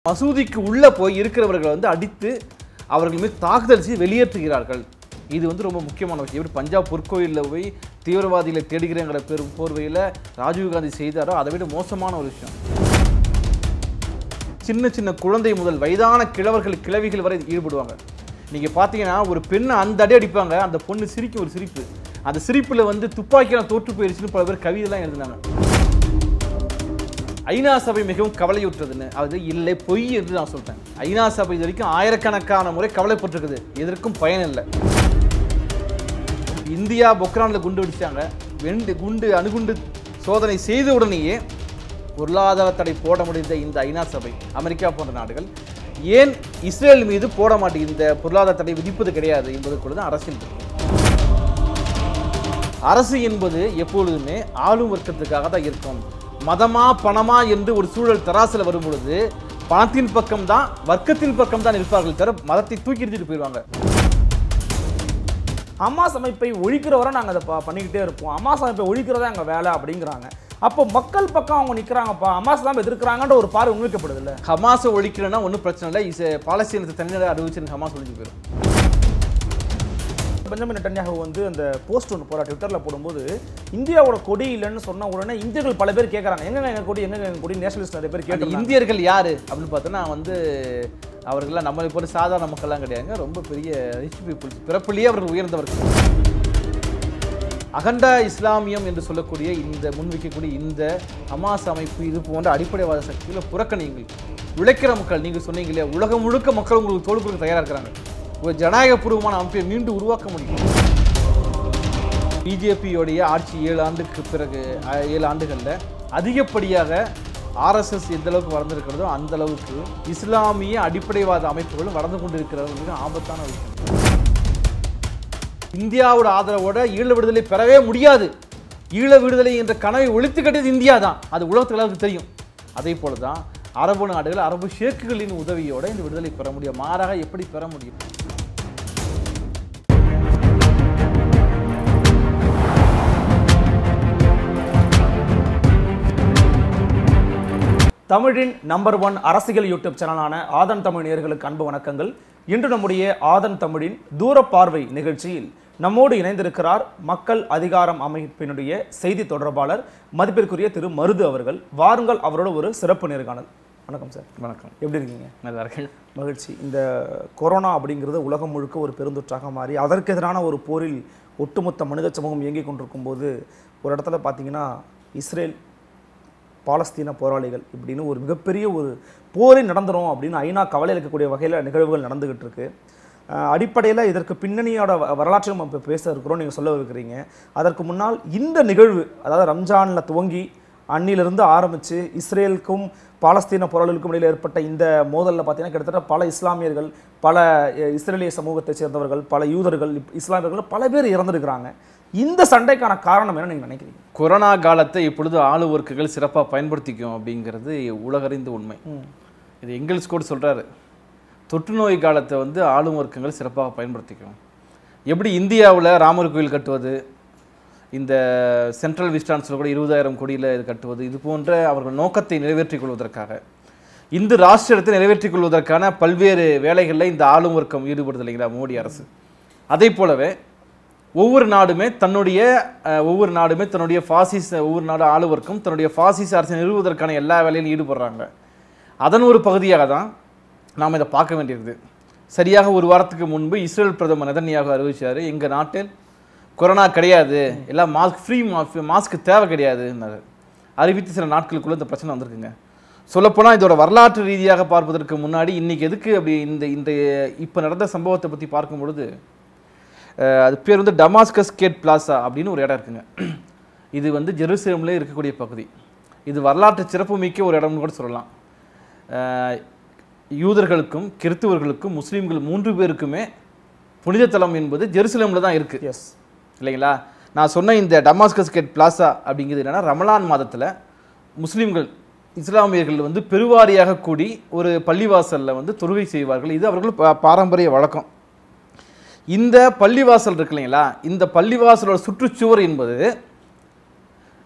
மசூதிக்கு உள்ள போய் இருக்கிறவர்களை வந்து அடித்து அவர்கள் மீது தாக்குதல் செய்து வெளியேற்றுகிறார்கள் இது வந்து ரொம்ப முக்கியமான விஷயம் எப்படி பஞ்சாப் பொற்கோயிலில் போய் தீவிரவாதிகளை தேடுகிறேங்கிற பெரும் போர்வையில் ராஜீவ்காந்தி செய்தாரோ அதை விட மோசமான ஒரு விஷயம் சின்ன சின்ன குழந்தை முதல் வயதான கிழவர்கள் கிழவிகள் வரை ஈடுபடுவாங்க நீங்க பார்த்தீங்கன்னா ஒரு பெண்ணை அந்த அடி அடிப்பாங்க அந்த பொண்ணு சிரிக்கும் ஒரு சிரிப்பு அந்த சிரிப்புல வந்து துப்பாக்கியெல்லாம் தோற்று போயிருச்சுன்னு பல பேர் கவிதைலாம் எழுதினாங்க ஐநா சபை மிகவும் கவலையுற்றதுன்னு அது இல்லை பொய் என்று நான் சொல்றேன் ஐநா சபை இது வரைக்கும் ஆயிரக்கணக்கான முறை கவலைப்பட்டிருக்குது எதற்கும் பயன் இல்லை இந்தியா பொக்ரானில் குண்டு வெடிச்சாங்க வெண்டு குண்டு அணுகுண்டு சோதனை செய்த உடனேயே பொருளாதார தடை போட முடிந்த இந்த ஐநா சபை அமெரிக்கா போன்ற நாடுகள் ஏன் இஸ்ரேல் மீது போட மாட்டேங்குது இந்த பொருளாதார தடை விதிப்பது கிடையாது என்பதற்குள்ள தான் அரசியல் இருக்கு அரசு என்பது எப்பொழுதுமே ஆளும் வர்க்கத்துக்காக தான் இருக்கும் மதமா பணமா என்று ஒரு சூழல் தராசில் வரும் பொழுது பணத்தின் பக்கம் தான் வர்க்கத்தின் பக்கம் தான் இருப்பார்கள் தவிர மதத்தை தூக்கி எறிஞ்சிட்டு போயிடுவாங்க ஹமாஸ் அமைப்பை ஒழிக்கிற வரை நாங்கள் அதை ப- பண்ணிக்கிட்டே இருப்போம் ஹமாஸ் அமைப்பை ஒழிக்கிறதா எங்கள் வேலை அப்படிங்கிறாங்க அப்போ மக்கள் பக்கம் அவங்க நிற்கிறாங்கப்பா ஹமாஸ் தான் எதிர்க்கிறாங்கன்ற ஒரு பார்வை முன்வைக்கப்படுது இல்லை ஹமாஸை ஒழிக்கலைன்னா ஒன்றும் பிரச்சனை இல்லை இஸ் பாலஸ்தீனத்தை தனிநிலை அறிவிச்சு ஹமாஸ் ஒழிஞ்சு போயிடும் பெஞ்சமின் நெட்டன்யாகு வந்து அந்த போஸ்ட் ஒன்று போறா ட்விட்டரில் போடும்போது இந்தியாவோட கொடி இல்லைன்னு சொன்ன உடனே இந்தியர்கள் பல பேர் கேட்குறாங்க எங்க எங்க கொடி எங்க எங்க கொடி நேஷனலிஸ்ட் நிறைய பேர் அந்த கேட்டு இந்தியர்கள் யாரு அப்படின்னு பார்த்தோன்னா வந்து அவர்கள்லாம் நம்மளை போல சாதாரண மக்கள்லாம் கிடையாதுங்க ரொம்ப பெரிய ரிச் பீப்புள்ஸ் பிறப்பிலேயே அவர்கள் உயர்ந்தவர்கள் அகண்டா இஸ்லாமியம் என்று சொல்லக்கூடிய இந்த முன்வைக்கக்கூடிய இந்த ஹமாஸ் அமைப்பு இது போன்ற அடிப்படைவாத சக்திகளை புறக்கணியுங்கள் உழைக்கிற மக்கள் நீங்கள் சொன்னீங்க இல்லையா உலகம் முழுக்க மக்கள் உங்களுக்கு தோல் கொடுக்க தயாராக இருக்கிறாங்க ஒரு ஜனநாயகபூர்வமான அமைப்பை மீண்டும் உருவாக்க முடியும் பிஜேபியோடைய ஆட்சி ஏழு ஆண்டுக்கு பிறகு அஹ், ஏழு ஆண்டுகளில் அதிகப்படியாக ஆர்எஸ்எஸ் எந்த அளவுக்கு வளர்ந்துருக்கிறதோ அந்த அளவுக்கு இஸ்லாமிய அடிப்படைவாத அமைப்புகளும் வளர்ந்து கொண்டிருக்கிறது மிக ஆபத்தான விஷயம் இந்தியாவோட ஆதரவோட ஈழ விடுதலை பெறவே முடியாது ஈழ விடுதலை என்ற கனவை ஒழித்து கட்டியது இந்தியா தான் அது உலகத்துக்கு எல்லாருக்கும் தெரியும் அதே போல தான் அரபு நாடுகள் அரபு ஷேக்குகளின் உதவியோட இந்த விடுதலை பெற முடியும் மாறாக எப்படி பெற முடியும் தமிழின் நம்பர் ஒன் அரசியல் யூடியூப் சேனலான ஆதன் தமிழ் நேயர்களுக்கு அன்பு வணக்கங்கள் இன்று நம்முடைய ஆதன் தமிழின் தூர பார்வை நிகழ்ச்சியில் நம்மோடு இணைந்திருக்கிறார் மக்கள் அதிகாரம் அமைப்பினுடைய செய்தி தொடர்பாளர் மதிப்பிற்குரிய திரு மருது அவர்கள் வாருங்கள் அவரோட ஒரு சிறப்பு நேர்காணல் வணக்கம் சார் வணக்கம் எப்படி இருக்கீங்க நல்லா இருக்கு மகிழ்ச்சி இந்த கொரோனா அப்படிங்கிறது உலகம் முழுக்க ஒரு பெருந்தொற்றாக மாறி அதற்கு எதிரான ஒரு போரில் ஒட்டுமொத்த மனித சமூகம் இயங்கிக் கொண்டிருக்கும் போது ஒரு இடத்துல பார்த்தீங்கன்னா இஸ்ரேல் பாலஸ்தீன போராளிகள் இப்படின்னு ஒரு மிகப்பெரிய ஒரு போரே நடந்துரும் அப்படின்னு ஐநா கவலை இருக்கக்கூடிய வகையில் நிகழ்வுகள் நடந்துகிட்டு இருக்கு அடிப்படையில் இதற்கு பின்னணியோட வ- வரலாற்றை நம்ம இப்போ பேச இருக்கிறோம் நீங்கள் சொல்ல இருக்கிறீங்க அதற்கு முன்னால் இந்த நிகழ்வு அதாவது ரம்ஜானில் துவங்கி அன்னிலிருந்து ஆரம்பித்து இஸ்ரேலுக்கும் பாலஸ்தீன போராளிகளுக்கும் இடையில் ஏற்பட்ட இந்த மோதலில் பார்த்தீங்கன்னா கிட்டத்தட்ட பல இஸ்லாமியர்கள் பல அஹ், இஸ்ரேலிய சமூகத்தை சேர்ந்தவர்கள் பல யூதர்கள் இப்- இஸ்லாமியர்கள் பல பேர் இறந்துருக்கிறாங்க இந்த சண்டைக்கான காரணம் என்ன நீங்கள் நினைக்கிறீங்க கொரோனா காலத்தை இப்பொழுது ஆளுவர்க்குகள் சிறப்பாக பயன்படுத்திக்கும் அப்படிங்கிறது உலகறிந்த உண்மை இது எங்கெல்ஸ் கூட சொல்றாரு தொற்று நோய் காலத்தை வந்து ஆளும் வர்க்கங்கள் சிறப்பாக பயன்படுத்திக்கும் எப்படி இந்தியாவில் ராமர் கோயில் கட்டுவது இந்த சென்ட்ரல் விஸ்டான்ஸில் கூட இருபதாயிரம் கோடியில் இது கட்டுவது இது போன்ற அவர்கள் நோக்கத்தை நிறைவேற்றிக் கொள்வதற்காக இந்து ராஷ்டிரத்தை நிறைவேற்றிக் கொள்வதற்கான பல்வேறு வேலைகளில் இந்த ஆளும் வர்க்கம் ஈடுபடுது இல்லைங்களா மோடி அரசு அதே போலவே ஒவ்வொரு நாடுமே தன்னுடைய அஹ், ஒவ்வொரு நாடுமே தன்னுடைய பாசிச ஒவ்வொரு நாடு ஆளுவர்க்கும் தன்னுடைய பாசிச அரசை நிறுவுவதற்கான எல்லா வேலையிலும் ஈடுபடுறாங்க அதன் ஒரு பகுதியாக தான் நாம் இதை பார்க்க வேண்டியிருக்குது சரியாக ஒரு வாரத்துக்கு முன்பு இஸ்ரேல் பிரதமர் நெதன்யாகு அறிவிச்சார் எங்கள் நாட்டில் கொரோனா கிடையாது எல்லாம் மாஸ்க் ஃப்ரீ மாஸ்க் தேவை கிடையாதுன்னாரு அறிவித்து சில நாட்களுக்குள்ள இந்த பிரச்சனை வந்திருக்குங்க சொல்லப்போனால் இதோட வரலாற்று ரீதியாக பார்ப்பதற்கு முன்னாடி இன்னைக்கு எதுக்கு அப்படி இந்த இந்த இப்போ நடந்த சம்பவத்தை பற்றி பார்க்கும் பொழுது அஹ், அது பேர் வந்து டமாஸ்கஸ் கேட் பிளாசா அப்படின்னு ஒரு இடம் இருக்குங்க இது வந்து ஜெருசலேம்ல இருக்கக்கூடிய பகுதி இது வரலாற்று சிறப்புமிக்க ஒரு இடம்னு கூட சொல்லலாம் அஹ், யூதர்களுக்கும் கிறித்துவர்களுக்கும் முஸ்லீம்கள் மூன்று பேருக்குமே புனித தலம் என்பது ஜெருசலேமில் தான் இருக்குது எஸ் இல்லைங்களா நான் சொன்ன இந்த டமாஸ்கஸ் கேட் பிளாசா அப்படிங்கிறது என்னன்னா ரமலான் மாதத்தில் முஸ்லீம்கள் இஸ்லாமியர்கள் வந்து பெருவாரியாக கூடி ஒரு பள்ளிவாசலில் வந்து தொழுகை செய்வார்கள் இது அவர்கள் பா- பாரம்பரிய வழக்கம் இந்த பள்ளிவாசல் இருக்கு இல்லைங்களா இந்த பள்ளிவாசலோட சுற்றுச்சுவர் என்பது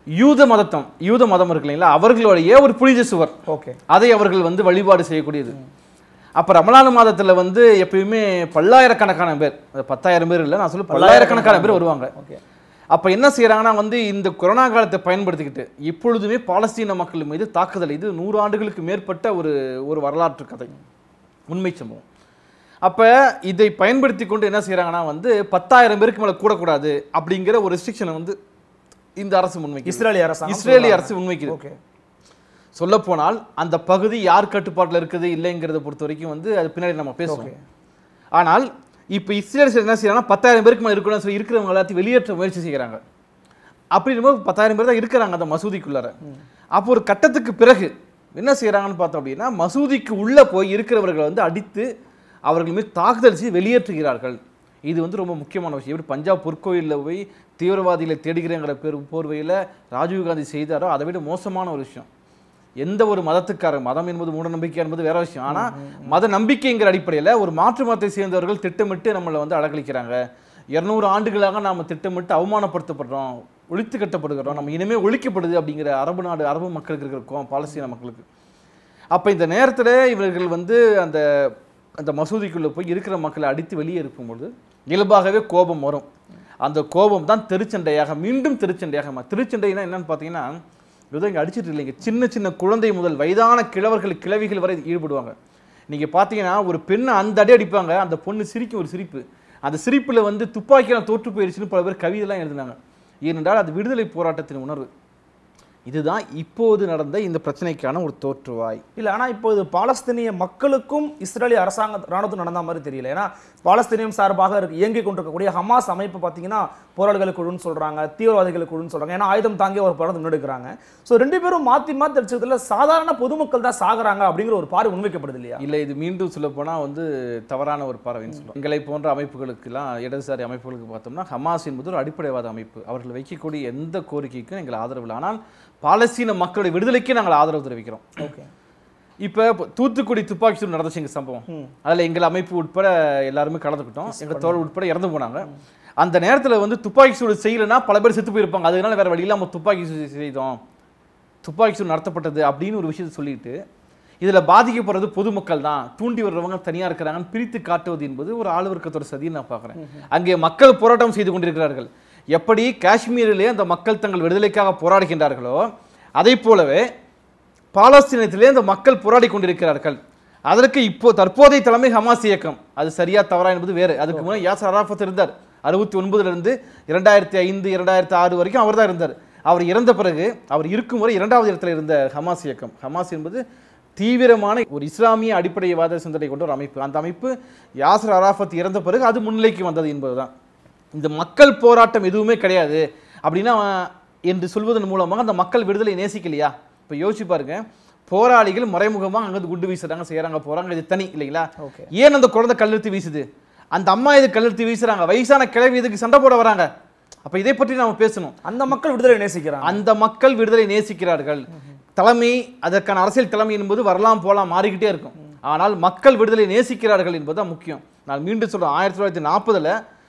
யூத மதத்தம் யூத மதம் இருக்கு இல்லைங்களா அவர்களுடைய ஒரு புனித சுவர் ஓகே அதை அவர்கள் வந்து வழிபாடு செய்யக்கூடியது அப்ப ரமலான் மாதத்துல வந்து எப்பயுமே பல்லாயிரக்கணக்கான பேர் அது பத்தாயிரம் பேர் இல்லை நான் சொல்ல பல்லாயிரக்கணக்கான பேர் வருவாங்க ஓகே அப்ப என்ன செய்றாங்கன்னா வந்து இந்த கொரோனா காலத்தை பயன்படுத்திக்கிட்டு இப்பொழுதுமே பாலஸ்தீன மக்கள் மீது தாக்குதல் இது நூறு ஆண்டுகளுக்கு மேற்பட்ட ஒரு ஒரு வரலாற்று கதை உண்மை சம்பவம் அப்ப இதை பயன்படுத்தி கொண்டு என்ன செய்றாங்கன்னா வந்து பத்தாயிரம் பேருக்கு மேல கூடக்கூடாது அப்படிங்கிற ஒரு ரெஸ்ட்ரிக்ஷனை வந்து இந்த அரசு முன்வைக்குது இஸ்ரேலி அரசாங்கம் இஸ்ரேலி அரசு முன்வைக்குது ஓகே சொல்லப்போனால் அந்த பகுதி யார் கட்டுப்பாட்டில் இருக்குது இல்லைங்கிறத பொறுத்த வரைக்கும் வந்து அது பின்னாடி நம்ம பேசுவோம் ஓகே ஆனால் இப்போ இஸ்ரேல் சைடு என்ன செய்யறாங்கன்னா பத்தாயிரம் பேருக்கு மேலே இருக்கணும்னு சொல்லி இருக்கிறவங்க எல்லாத்தையும் வெளியேற்ற முயற்சி செய்கிறாங்க அப்படின்னும் பத்தாயிரம் பேர் தான் இருக்கிறாங்க அந்த மசூதிக்குள்ளார அப்போ ஒரு கட்டத்துக்கு பிறகு என்ன செய்கிறாங்கன்னு பார்த்தோம் அப்படின்னா மசூதிக்கு உள்ளே போய் இருக்கிறவர்களை வந்து அடித்து அவர்கள் மீது தாக்குதல் செய்து வெளியேற்றுகிறார்கள் இது வந்து ரொம்ப முக்கியமான விஷயம் எப்படி பஞ்சாப் பொற்கோயிலில் போய் தீவிரவாதிகளை தேடுகிறேங்கிற பேர் போர்வையில் ராஜீவ்காந்தி செய்தாரோ அதை விட மோசமான ஒரு விஷயம் எந்த ஒரு மதத்துக்காரர் மதம் என்பது மூட நம்பிக்கை என்பது வேற விஷயம் ஆனா மத நம்பிக்கைங்கிற அடிப்படையில் ஒரு மாற்று மதத்தை சேர்ந்தவர்கள் திட்டமிட்டு நம்மளை வந்து அலக்களிக்கிறாங்க இருநூறு ஆண்டுகளாக நாம திட்டமிட்டு அவமானப்படுத்தப்படுறோம் ஒழித்து கட்டப்படுகிறோம் நம்ம இனிமே ஒழிக்கப்படுது அப்படிங்கிற அரபு நாடு அரபு மக்களுக்கு இருக்கிற கோவம் பாலஸ்தீன மக்களுக்கு அப்ப இந்த நேரத்துல இவர்கள் வந்து அந்த அந்த மசூதிக்குள்ள போய் இருக்கிற மக்களை அடித்து வெளியே இருக்கும்பொழுது இயல்பாகவே கோபம் வரும் அந்த கோபம் தான் திருச்சண்டையாக மீண்டும் திருச்சண்டையாக மா- திருச்சண்டைனா என்னன்னு பார்த்தீங்கன்னா ஏதோ இங்கே அடிச்சிட்டு இல்லைங்க சின்ன சின்ன குழந்தை முதல் வயதான கிழவர்கள் கிழவிகள் வரை ஈடுபடுவாங்க நீங்க பார்த்தீங்கன்னா ஒரு பெண்ணை அந்த அடி அடிப்பாங்க அந்த பொண்ணு சிரிக்கும் ஒரு சிரிப்பு அந்த சிரிப்புல வந்து துப்பாக்கியெல்லாம் தோற்று போயிருச்சுன்னு பல பேர் கவிதைலாம் எழுதினாங்க ஏனென்றால் அது விடுதலை போராட்டத்தின் உணர்வு இதுதான் இப்போது நடந்த இந்த பிரச்சனைக்கான ஒரு தோற்றுவாய் இல்ல ஆனா இப்போ இது பாலஸ்தீனிய மக்களுக்கும் இஸ்ரேலி அரசாங்க ராணுவத்தும் நடந்த மாதிரி தெரியல ஏன்னா பாலஸ்தீனியம் சார்பாக இருக்கு இயங்கிக் கொண்டிருக்கக்கூடிய ஹமாஸ் அமைப்பு பார்த்தீங்கன்னா போராளிகள் குழுன்னு சொல்றாங்க தீவிரவாதிகள் குழுன்னு சொல்றாங்க ஏன்னா ஆயுதம் தாங்கிய ஒரு படம் முன்னெடுக்கிறாங்க ஸோ ரெண்டு பேரும் மாத்தி மாத்தி அடிச்சதுல சாதாரண பொதுமக்கள் தான் சாகுறாங்க அப்படிங்கிற ஒரு பார்வை முன்வைக்கப்படுது இல்லையா இல்லை இது மீண்டும் சொல்ல போனால் வந்து தவறான ஒரு பார்வைன்னு சொல்லுவோம் எங்களை போன்ற அமைப்புகளுக்கெல்லாம் இடதுசாரி அமைப்புகளுக்கு பார்த்தோம்னா ஹமாஸ் என்பது ஒரு அடிப்படைவாத அமைப்பு அவர்கள் வைக்கக்கூடிய எந்த கோரிக்கைக்கும் எங்கள் ஆதரவு இல்லை ஆனால் பாலஸ்தீன மக்களுடைய விடுதலைக்கு நாங்கள் ஆதரவு தெரிவிக்கிறோம் ஓகே இப்போ தூத்துக்குடி துப்பாக்கி சூடு நடந்துச்சு எங்கள் சம்பவம் ம். அதில் எங்கள் அமைப்பு உட்பட எல்லாருமே கலந்துக்கிட்டோம் எங்கள் தோழர் உட்பட இறந்து போனாங்க அந்த நேரத்தில் வந்து துப்பாக்கி சூடு செய்யலைன்னா பல பேர் செத்து போயிருப்பாங்க அதனால வேற வழி இல்லாமல் துப்பாக்கி சூடு செய்தோம் துப்பாக்கி சூடு நடத்தப்பட்டது அப்படின்னு ஒரு விஷயத்தை சொல்லிட்டு இதில் பாதிக்கப்படுறது பொதுமக்கள் தான் தூண்டி வர்றவங்க தனியாக இருக்கிறாங்கன்னு பிரித்து காட்டுவது என்பது ஒரு ஆளுவர்க்கத்தோட சதின்னு நான் பார்க்குறேன் அங்கே மக்கள் போராட்டம் செய்து கொண்டிருக்கிறார்கள் எப்படி காஷ்மீரிலே அந்த மக்கள் தங்கள் விடுதலைக்காக போராடுகின்றார்களோ அதை போலவே பாலஸ்தீனத்திலே அந்த மக்கள் போராடி கொண்டிருக்கிறார்கள் அதற்கு இப்போ தற்போதைய தலைமை ஹமாஸ் இயக்கம் அது சரியா தவறா என்பது வேறு அதுக்கு முன்னாடி யாசர் அராஃபத் இருந்தார் அறுபத்தி ஒன்பதுல இருந்து இரண்டாயிரத்தி ஐந்து இரண்டாயிரத்தி ஆறு வரைக்கும் அவர் தான் இருந்தார் அவர் இறந்த பிறகு அவர் இருக்கும் வரை இரண்டாவது இடத்துல இருந்த ஹமாஸ் இயக்கம் ஹமாஸ் என்பது தீவிரமான ஒரு இஸ்லாமிய அடிப்படைவாத சிந்தனை கொண்ட ஒரு அமைப்பு அந்த அமைப்பு யாசர் அராஃபத் இறந்த பிறகு அது முன்னிலைக்கு வந்தது என்பதுதான் இந்த மக்கள் போராட்டம் எதுவுமே கிடையாது அப்படின்னா அவன் என்று சொல்வதன் மூலமாக அந்த மக்கள் விடுதலை நேசிக்கலையா இப்போ யோசிச்சு பாருங்க போராளிகள் மறைமுகமாக அங்கிருந்து குண்டு வீசுறாங்க செய்றாங்க போறாங்க இது தனி இல்லைங்களா ஓகே ஏன் அந்த குழந்தை கல்லெடுத்து வீசுது அந்த அம்மா இது கல்லெடுத்து வீசுறாங்க வயசான கிழவி இதுக்கு சண்டை போட வராங்க அப்ப இதை பற்றி நாம பேசணும் அந்த மக்கள் விடுதலை நேசிக்கிறாங்க அந்த மக்கள் விடுதலை நேசிக்கிறார்கள் தலைமை அதற்கான அரசியல் தலைமை என்பது வரலாம் போலாம் மாறிக்கிட்டே இருக்கும் ஆனால் மக்கள் விடுதலை நேசிக்கிறார்கள் என்பதுதான் முக்கியம் நான் மீண்டும் சொல்றேன் ஆயிரத்தி தொள்ளாயிரத்தி நாற்பதுல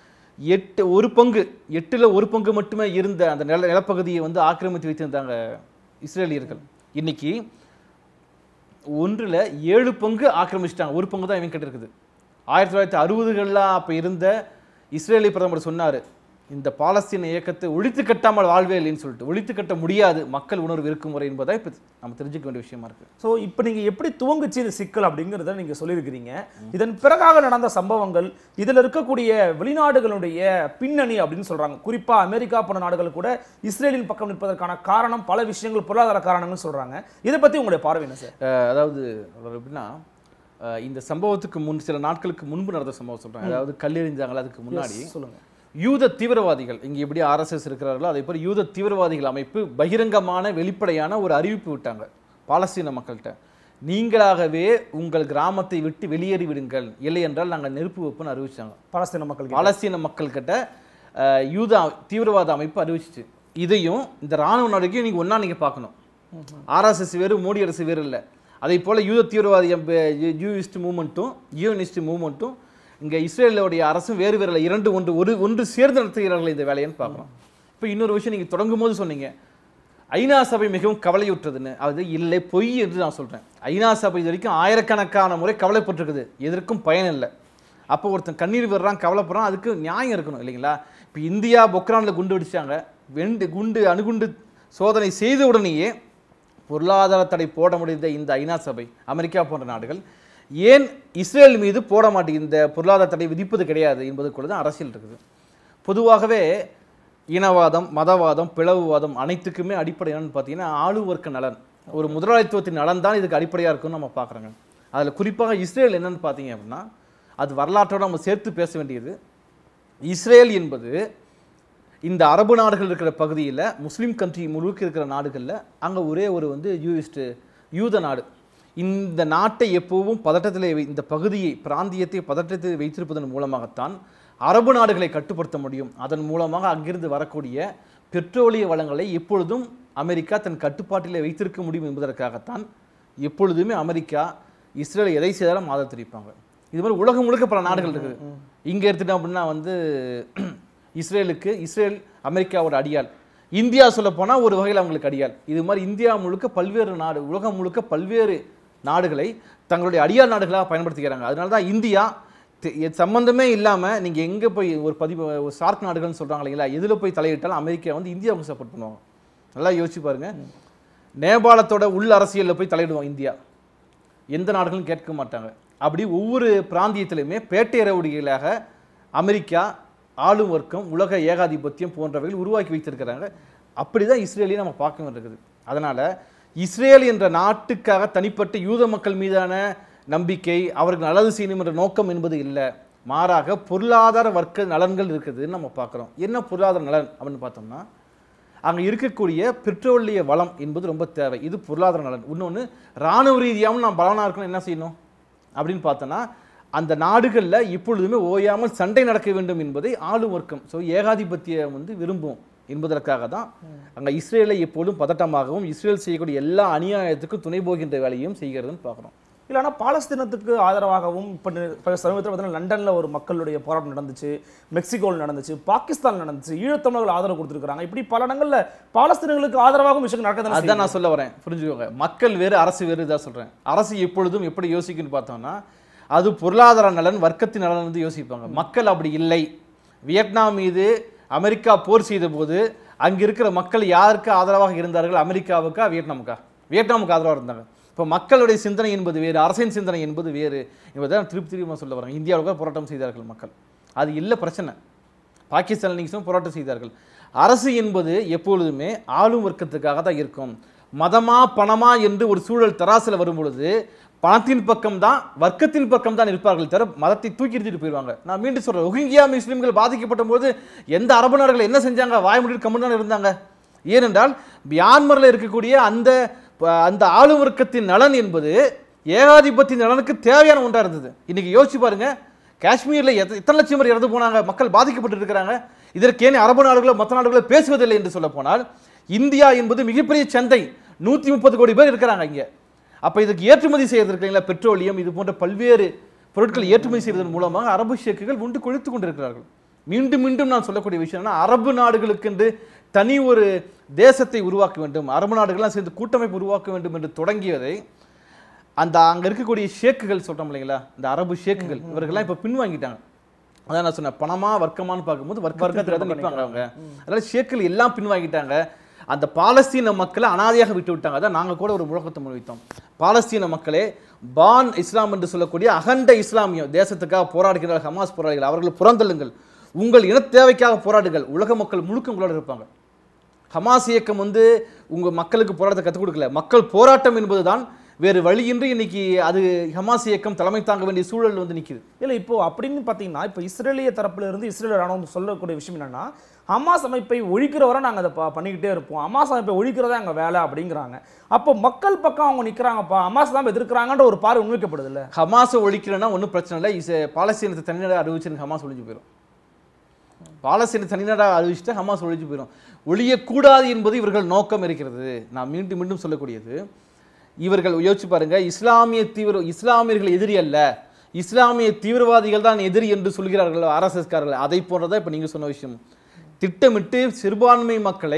எட்டு ஒரு பங்கு எட்டுல ஒரு பங்கு மட்டுமே இருந்த அந்த நில நிலப்பகுதியை வந்து ஆக்கிரமித்து வைத்திருந்தாங்க இஸ்ரேலியர்கள் இன்னைக்கு ஒன்றுல ஏழு பங்கு ஆக்கிரமிச்சிட்டாங்க ஒரு பங்கு தான் இவங்க கிட்ட இருக்குது ஆயிரத்தி தொள்ளாயிரத்தி அறுபதுகளில் அப்போ இருந்த இஸ்ரேலி பிரதமர் சொன்னார் இந்த பாலஸ்தீன இயக்கத்தை ஒழித்து கட்டாமல் வாழ்வே இல்லைன்னு சொல்லிட்டு ஒழித்து கட்ட முடியாது மக்கள் உணர்வு இருக்கும் முறை என்பதை இப்போ நம்ம தெரிஞ்சுக்க வேண்டிய விஷயமா இருக்கு ஸோ இப்போ நீங்க எப்படி துவங்குச்சு இது சிக்கல் அப்படிங்கிறத நீங்க சொல்லியிருக்கிறீங்க இதன் பிறகாக நடந்த சம்பவங்கள் இதுல இருக்கக்கூடிய வெளிநாடுகளுடைய பின்னணி அப்படின்னு சொல்றாங்க குறிப்பா அமெரிக்கா போன்ற நாடுகள் கூட இஸ்ரேலின் பக்கம் நிற்பதற்கான காரணம் பல விஷயங்கள் பொருளாதார காரணங்கள்னு சொல்றாங்க இதை பத்தி உங்களுடைய பார்வை என்ன சார் அஹ் அதாவது அவர் எப்படின்னா அஹ் இந்த சம்பவத்துக்கு முன் சில நாட்களுக்கு முன்பு நடந்த சம்பவம் சொல்றேன் அதாவது கல்லெறிஞ்சாங்களா அதுக்கு முன்னாடி சொல்லுங்க யூத தீவிரவாதிகள் இங்க எப்படி ஆர்எஸ்எஸ் இருக்கிறார்களோ அதே போல யூத தீவிரவாதிகள் அமைப்பு பகிரங்கமான வெளிப்படையான ஒரு அறிவிப்பு விட்டாங்க பாலஸ்தீன மக்கள்கிட்ட நீங்களாகவே உங்கள் கிராமத்தை விட்டு வெளியேறி விடுங்கள் இல்லை என்றால் நாங்கள் நெருப்பு வைப்போம்னு அறிவிச்சாங்க பாலஸ்தீன மக்கள் பாலஸ்தீன மக்கள்கிட்ட அஹ், யூத தீவிரவாத அமைப்பு அறிவிச்சிச்சு இதையும் இந்த ராணுவ நடவடிக்கையும் நீங்க ஒண்ணா நீங்க பார்க்கணும் ஆர்எஸ்எஸ் வேறு மோடி அரசு வேறு இல்லை அதே போல யூத தீவிரவாதி யூஇஸ்ட் மூமெண்ட்டும் யூனிஸ்ட் மூமெண்ட்டும் இங்க இஸ்ரேலுடைய அரசும் வேறு வேறு இல்லை. இரண்டு ஒன்று ஒரு ஒன்று சேர்ந்து நடத்துகிறார்கள் இந்த வேலைன்னு பார்க்கணும் இப்போ இன்னொரு விஷயம் நீங்க தொடங்கும் போது சொன்னீங்க ஐநா சபை மிகவும் கவலையுற்றதுன்னு அது இல்லை பொய் என்று நான் சொல்றேன் ஐநா சபை இது வரைக்கும் ஆயிரக்கணக்கான முறை கவலைப்பட்டிருக்குது எதற்கும் பயன் இல்லை அப்போ ஒருத்தன் கண்ணீர் விடுறான் கவலைப்படுறான் அதுக்கு நியாயம் இருக்கணும் இல்லைங்களா இப்போ இந்தியா பொக்ரானில் குண்டு வெடிச்சாங்க வெண்டு குண்டு அணுகுண்டு சோதனை செய்த உடனேயே பொருளாதார தடை போட முடிந்த இந்த ஐநா சபை அமெரிக்கா போன்ற நாடுகள் ஏன் இஸ்ரேல் மீது போட மாட்டேங்குது இந்த பொருளாதார தடை விதிப்பது கிடையாது என்பதுக்குள்ள தான் அரசியல் இருக்குது பொதுவாகவே இனவாதம் மதவாதம் பிளவுவாதம் அனைத்துக்குமே அடிப்படை என்னன்னு பார்த்தீங்கன்னா ஆளுவர்க்க நலன் ஒரு முதலாளித்துவத்தின் நலன் தான் இதுக்கு அடிப்படையாக இருக்கும்னு நம்ம பார்க்குறோங்க அதில் குறிப்பாக இஸ்ரேல் என்னன்னு பார்த்தீங்க அப்படின்னா அது வரலாற்றோட நம்ம சேர்த்து பேச வேண்டியது இஸ்ரேல் என்பது இந்த அரபு நாடுகள் இருக்கிற பகுதியில் முஸ்லீம் கண்ட்ரி முழுக்க இருக்கிற நாடுகளில் அங்கே ஒரே ஒரு வந்து யூயிஸ்ட் யூத நாடு இந்த நாட்டை எப்பவும் பதட்டத்தில் வை- இந்த பகுதியை பிராந்தியத்தை பதட்டத்தில் வைத்திருப்பதன் மூலமாகத்தான் அரபு நாடுகளை கட்டுப்படுத்த முடியும் அதன் மூலமாக அங்கிருந்து வரக்கூடிய பெட்ரோலிய வளங்களை எப்பொழுதும் அமெரிக்கா தன் கட்டுப்பாட்டிலே வைத்திருக்க முடியும் என்பதற்காகத்தான் எப்பொழுதுமே அமெரிக்கா இஸ்ரேலை எதை செய்தாலும் ஆதரித்திருப்பாங்க இது மாதிரி உலகம் முழுக்க பல நாடுகள் இருக்குது இங்கே எடுத்துட்டோம் அப்படின்னா வந்து இஸ்ரேலுக்கு இஸ்ரேல் அமெரிக்காவோட அடியாள் இந்தியா சொல்ல போனால் ஒரு வகையில் அவங்களுக்கு அடியாள் இது மாதிரி இந்தியா முழுக்க பல்வேறு நாடு உலகம் முழுக்க பல்வேறு நாடுகளை தங்களுடைய அடியாள் நாடுகளாக பயன்படுத்திக்கிறாங்க அதனால தான் இந்தியா தெ- எ- சம்பந்தமே இல்லாமல் நீங்கள் எங்கே போய் ஒரு பதிவு ஒரு சார்க் நாடுகள்னு சொல்கிறாங்க இல்லைங்களா எதில் போய் தலையிட்டாலும் அமெரிக்கா வந்து இந்தியாவுக்கு சப்போர்ட் பண்ணுவாங்க நல்லா யோசிச்சு பாருங்க நேபாளத்தோட உள் அரசியலில் போய் தலையிடுவோம் இந்தியா எந்த நாடுகளும் கேட்க மாட்டாங்க அப்படி ஒவ்வொரு பிராந்தியத்திலுமே பேட்டை ரவுடிகளாக அமெரிக்கா ஆளும் வர்க்கம் உலக ஏகாதிபத்தியம் போன்றவைகள் உருவாக்கி வைத்திருக்கிறாங்க அப்படிதான் இஸ்ரேலையும் நம்ம பார்க்க வேண்டியிருக்குது அதனால இஸ்ரேல் என்ற நாட்டுக்காக தனிப்பட்ட யூத மக்கள் மீதான நம்பிக்கை அவர்கள் நல்லது செய்யணும் என்ற நோக்கம் என்பது இல்லை மாறாக பொருளாதார வர்க்க நலன்கள் இருக்குதுன்னு நம்ம பார்க்குறோம் என்ன பொருளாதார நலன் அப்படின்னு பார்த்தோம்னா அங்கே இருக்கக்கூடிய பெட்ரோலிய வளம் என்பது ரொம்ப தேவை இது பொருளாதார நலன் இன்னொன்று இராணுவ ரீதியாகவும் நாம் பலனாக இருக்கணும் என்ன செய்யணும் அப்படின்னு பார்த்தோன்னா அந்த நாடுகளில் இப்பொழுதுமே ஓயாமல் சண்டை நடக்க வேண்டும் என்பதை ஆளும் வர்க்கம் ஸோ ஏகாதிபத்தியம் வந்து விரும்பும் என்பதற்காக தான் அங்கே இஸ்ரேலை எப்போதும் பதட்டமாகவும் இஸ்ரேல் செய்யக்கூடிய எல்லா அநியாயத்துக்கும் துணை போகின்ற வேலையும் செய்கிறதுன்னு பார்க்குறோம் இல்லைனா பாலஸ்தீனத்துக்கு ஆதரவாகவும் இப்போ இப்போ சமீபத்தில் பார்த்தீங்கன்னா லண்டனில் ஒரு மக்களுடைய போராட்டம் நடந்துச்சு மெக்சிகோவில் நடந்துச்சு பாகிஸ்தான் நடந்துச்சு ஈழத்தமிழர்கள் ஆதரவு கொடுத்துருக்காங்க இப்படி பல இடங்கள்ல பாலஸ்தீனங்களுக்கு ஆதரவாகவும் விஷயம் நடக்க அதுதான் நான் சொல்ல வரேன் புரிஞ்சுக்கோங்க மக்கள் வேறு அரசு வேறு இதாக சொல்கிறேன் அரசு எப்பொழுதும் எப்படி யோசிக்குன்னு பார்த்தோம்னா அது பொருளாதார நலன் வர்க்கத்தின் நலன் வந்து யோசிப்பாங்க மக்கள் அப்படி இல்லை வியட்நாம் மீது அமெரிக்கா போர் செய்த போது அங்க இருக்கிற மக்கள் யாருக்கு ஆதரவாக இருந்தார்கள் அமெரிக்காவுக்கா வியட்நாமுக்கா வியட்நாமுக்கு ஆதரவாக இருந்தாங்க இப்போ மக்களுடைய சிந்தனை என்பது வேறு அரசின் சிந்தனை என்பது வேறு என்பதை திருப்பி திரும்ப சொல்ல வராங்க இந்தியாவுக்கு போராட்டம் செய்தார்கள் மக்கள் அது இல்லை பிரச்சனை பாகிஸ்தான் நீங்களும் போராட்டம் செய்தார்கள் அரசு என்பது எப்பொழுதுமே ஆளும் வர்க்கத்துக்காக தான் இருக்கும் மதமா பணமா என்று ஒரு சூழல் தராசில் வரும் பொழுது பணத்தின் பக்கம் தான் வர்க்கத்தின் பக்கம் தான் இருப்பார்கள் தவிர மதத்தை தூக்கி எறிஞ்சிட்டு போயிடுவாங்க நான் மீண்டும் சொல்றேன் ரோஹிங்கியா முஸ்லிம்கள் பாதிக்கப்பட்ட போது எந்த அரபு நாடுகள் என்ன செஞ்சாங்க வாய்மொழி கம்முன்னு இருந்தாங்க ஏனென்றால் மியான்மரில் இருக்கக்கூடிய அந்த ப- அந்த ஆளும் வர்க்கத்தின் நலன் என்பது ஏகாதிபத்திய நலனுக்கு தேவையான ஒன்றா இருந்தது இன்னைக்கு யோசிச்சு பாருங்க காஷ்மீர்ல எத்த- எத்தனை லட்சம் பேர் இறந்து போனாங்க மக்கள் பாதிக்கப்பட்டு இருக்கிறாங்க இதற்கேனே அரபு நாடுகளோ மற்ற நாடுகளோ பேசுவதில்லை என்று சொல்ல போனால் இந்தியா என்பது மிகப்பெரிய சந்தை நூற்றி முப்பது கோடி பேர் இருக்கிறாங்க இங்க அப்ப இதுக்கு ஏற்றுமதி செய்யறதுக்கு இல்லைங்களா பெட்ரோலியம் இது போன்ற பல்வேறு பொருட்கள் ஏற்றுமதி செய்வதன் மூலமாக அரபு ஷேக்குகள் உண்டு கொழுத்து கொண்டிருக்கிறார்கள் மீண்டும் மீண்டும் நான் சொல்லக்கூடிய விஷயம் என்ன அரபு நாடுகளுக்கென்று தனி ஒரு தேசத்தை உருவாக்க வேண்டும் அரபு நாடுகள்லாம் சேர்ந்து கூட்டமைப்பு உருவாக்க வேண்டும் என்று தொடங்கியதை அந்த அங்க இருக்கக்கூடிய ஷேக்குகள் சொல்றோம் இல்லைங்களா இந்த அரபு ஷேக்குகள் இவர்கள்லாம் இப்ப பின்வாங்கிட்டாங்க அதான் நான் சொன்னேன் பணமா வர்க்கமான்னு பார்க்கும்போது வர்க்கத்தில் தான் நிற்பாங்க அவங்க அதனால ஷேக்குகள் எல்லாம் பின்வாங்கிட்டாங்க அந்த பாலஸ்தீன மக்களை அனாதையாக விட்டு விட்டாங்க அதான் நாங்க கூட ஒரு முழக்கத்தை முன்வைத்தோம் பாலஸ்தீன மக்களே பான் இஸ்லாம் என்று சொல்லக்கூடிய அகண்ட இஸ்லாமிய தேசத்துக்காக போராடுகிற ஹமாஸ் போராளிகள் அவர்கள் புறந்தள்ளுங்கள் உங்கள் இன தேவைக்காக போராடுங்கள் உலக மக்கள் முழுக்க உங்களோட இருப்பாங்க ஹமாஸ் இயக்கம் வந்து உங்க மக்களுக்கு போராட்டத்தை கற்றுக் கொடுக்கல மக்கள் போராட்டம் என்பதுதான் வேறு வழியின்றி இன்னைக்கு அது ஹமாஸ் இயக்கம் தலைமை தாங்க வேண்டிய சூழல் வந்து நிக்குது இல்ல இப்போ அப்படின்னு பார்த்தீங்கன்னா இப்போ இஸ்ரேலிய தரப்புல இருந்து இஸ்ரேல் ராணுவம் சொல்லக்கூடிய விஷயம் என்னன்னா ஹமாஸ் அமைப்பை ஒழிக்கிற வரை நாங்கள் அதை ப- பண்ணிக்கிட்டே இருப்போம் ஹமாஸ் அமைப்பை ஒழிக்கிறதா எங்கள் வேலை அப்படிங்கிறாங்க அப்போ மக்கள் பக்கம் அவங்க நிற்கிறாங்கப்பா ஹமாஸ் தான் எதிர்க்கிறாங்கன்ற ஒரு பார்வை முன்வைக்கப்படுது இல்ல ஹமாஸை ஒழிக்கணும்னா ஒன்றும் பிரச்சனை இல்லை இஸ் பாலஸ்தீனத்தை தனிநாடாக அறிவிச்சுன்னு ஹமாஸ் ஒழிஞ்சு போயிடும் பாலஸ்தீன தனிநாடாக அறிவிச்சுட்டு ஹமாஸ் ஒழிஞ்சு போயிடும் ஒழியக்கூடாது என்பது இவர்கள் நோக்கம் இருக்கிறது நான் மீண்டும் மீண்டும் சொல்லக்கூடியது இவர்கள் யோசிச்சு பாருங்க இஸ்லாமிய தீவிர இஸ்லாமியர்கள் எதிரி அல்ல இஸ்லாமிய தீவிரவாதிகள் தான் எதிரி என்று சொல்கிறார்கள் ஆர்எஸ்எஸ்காரர்கள் அதை போன்றதா இப்போ நீங்கள் சொன்ன விஷயம் திட்டமிட்டு சிறுபான்மை மக்களை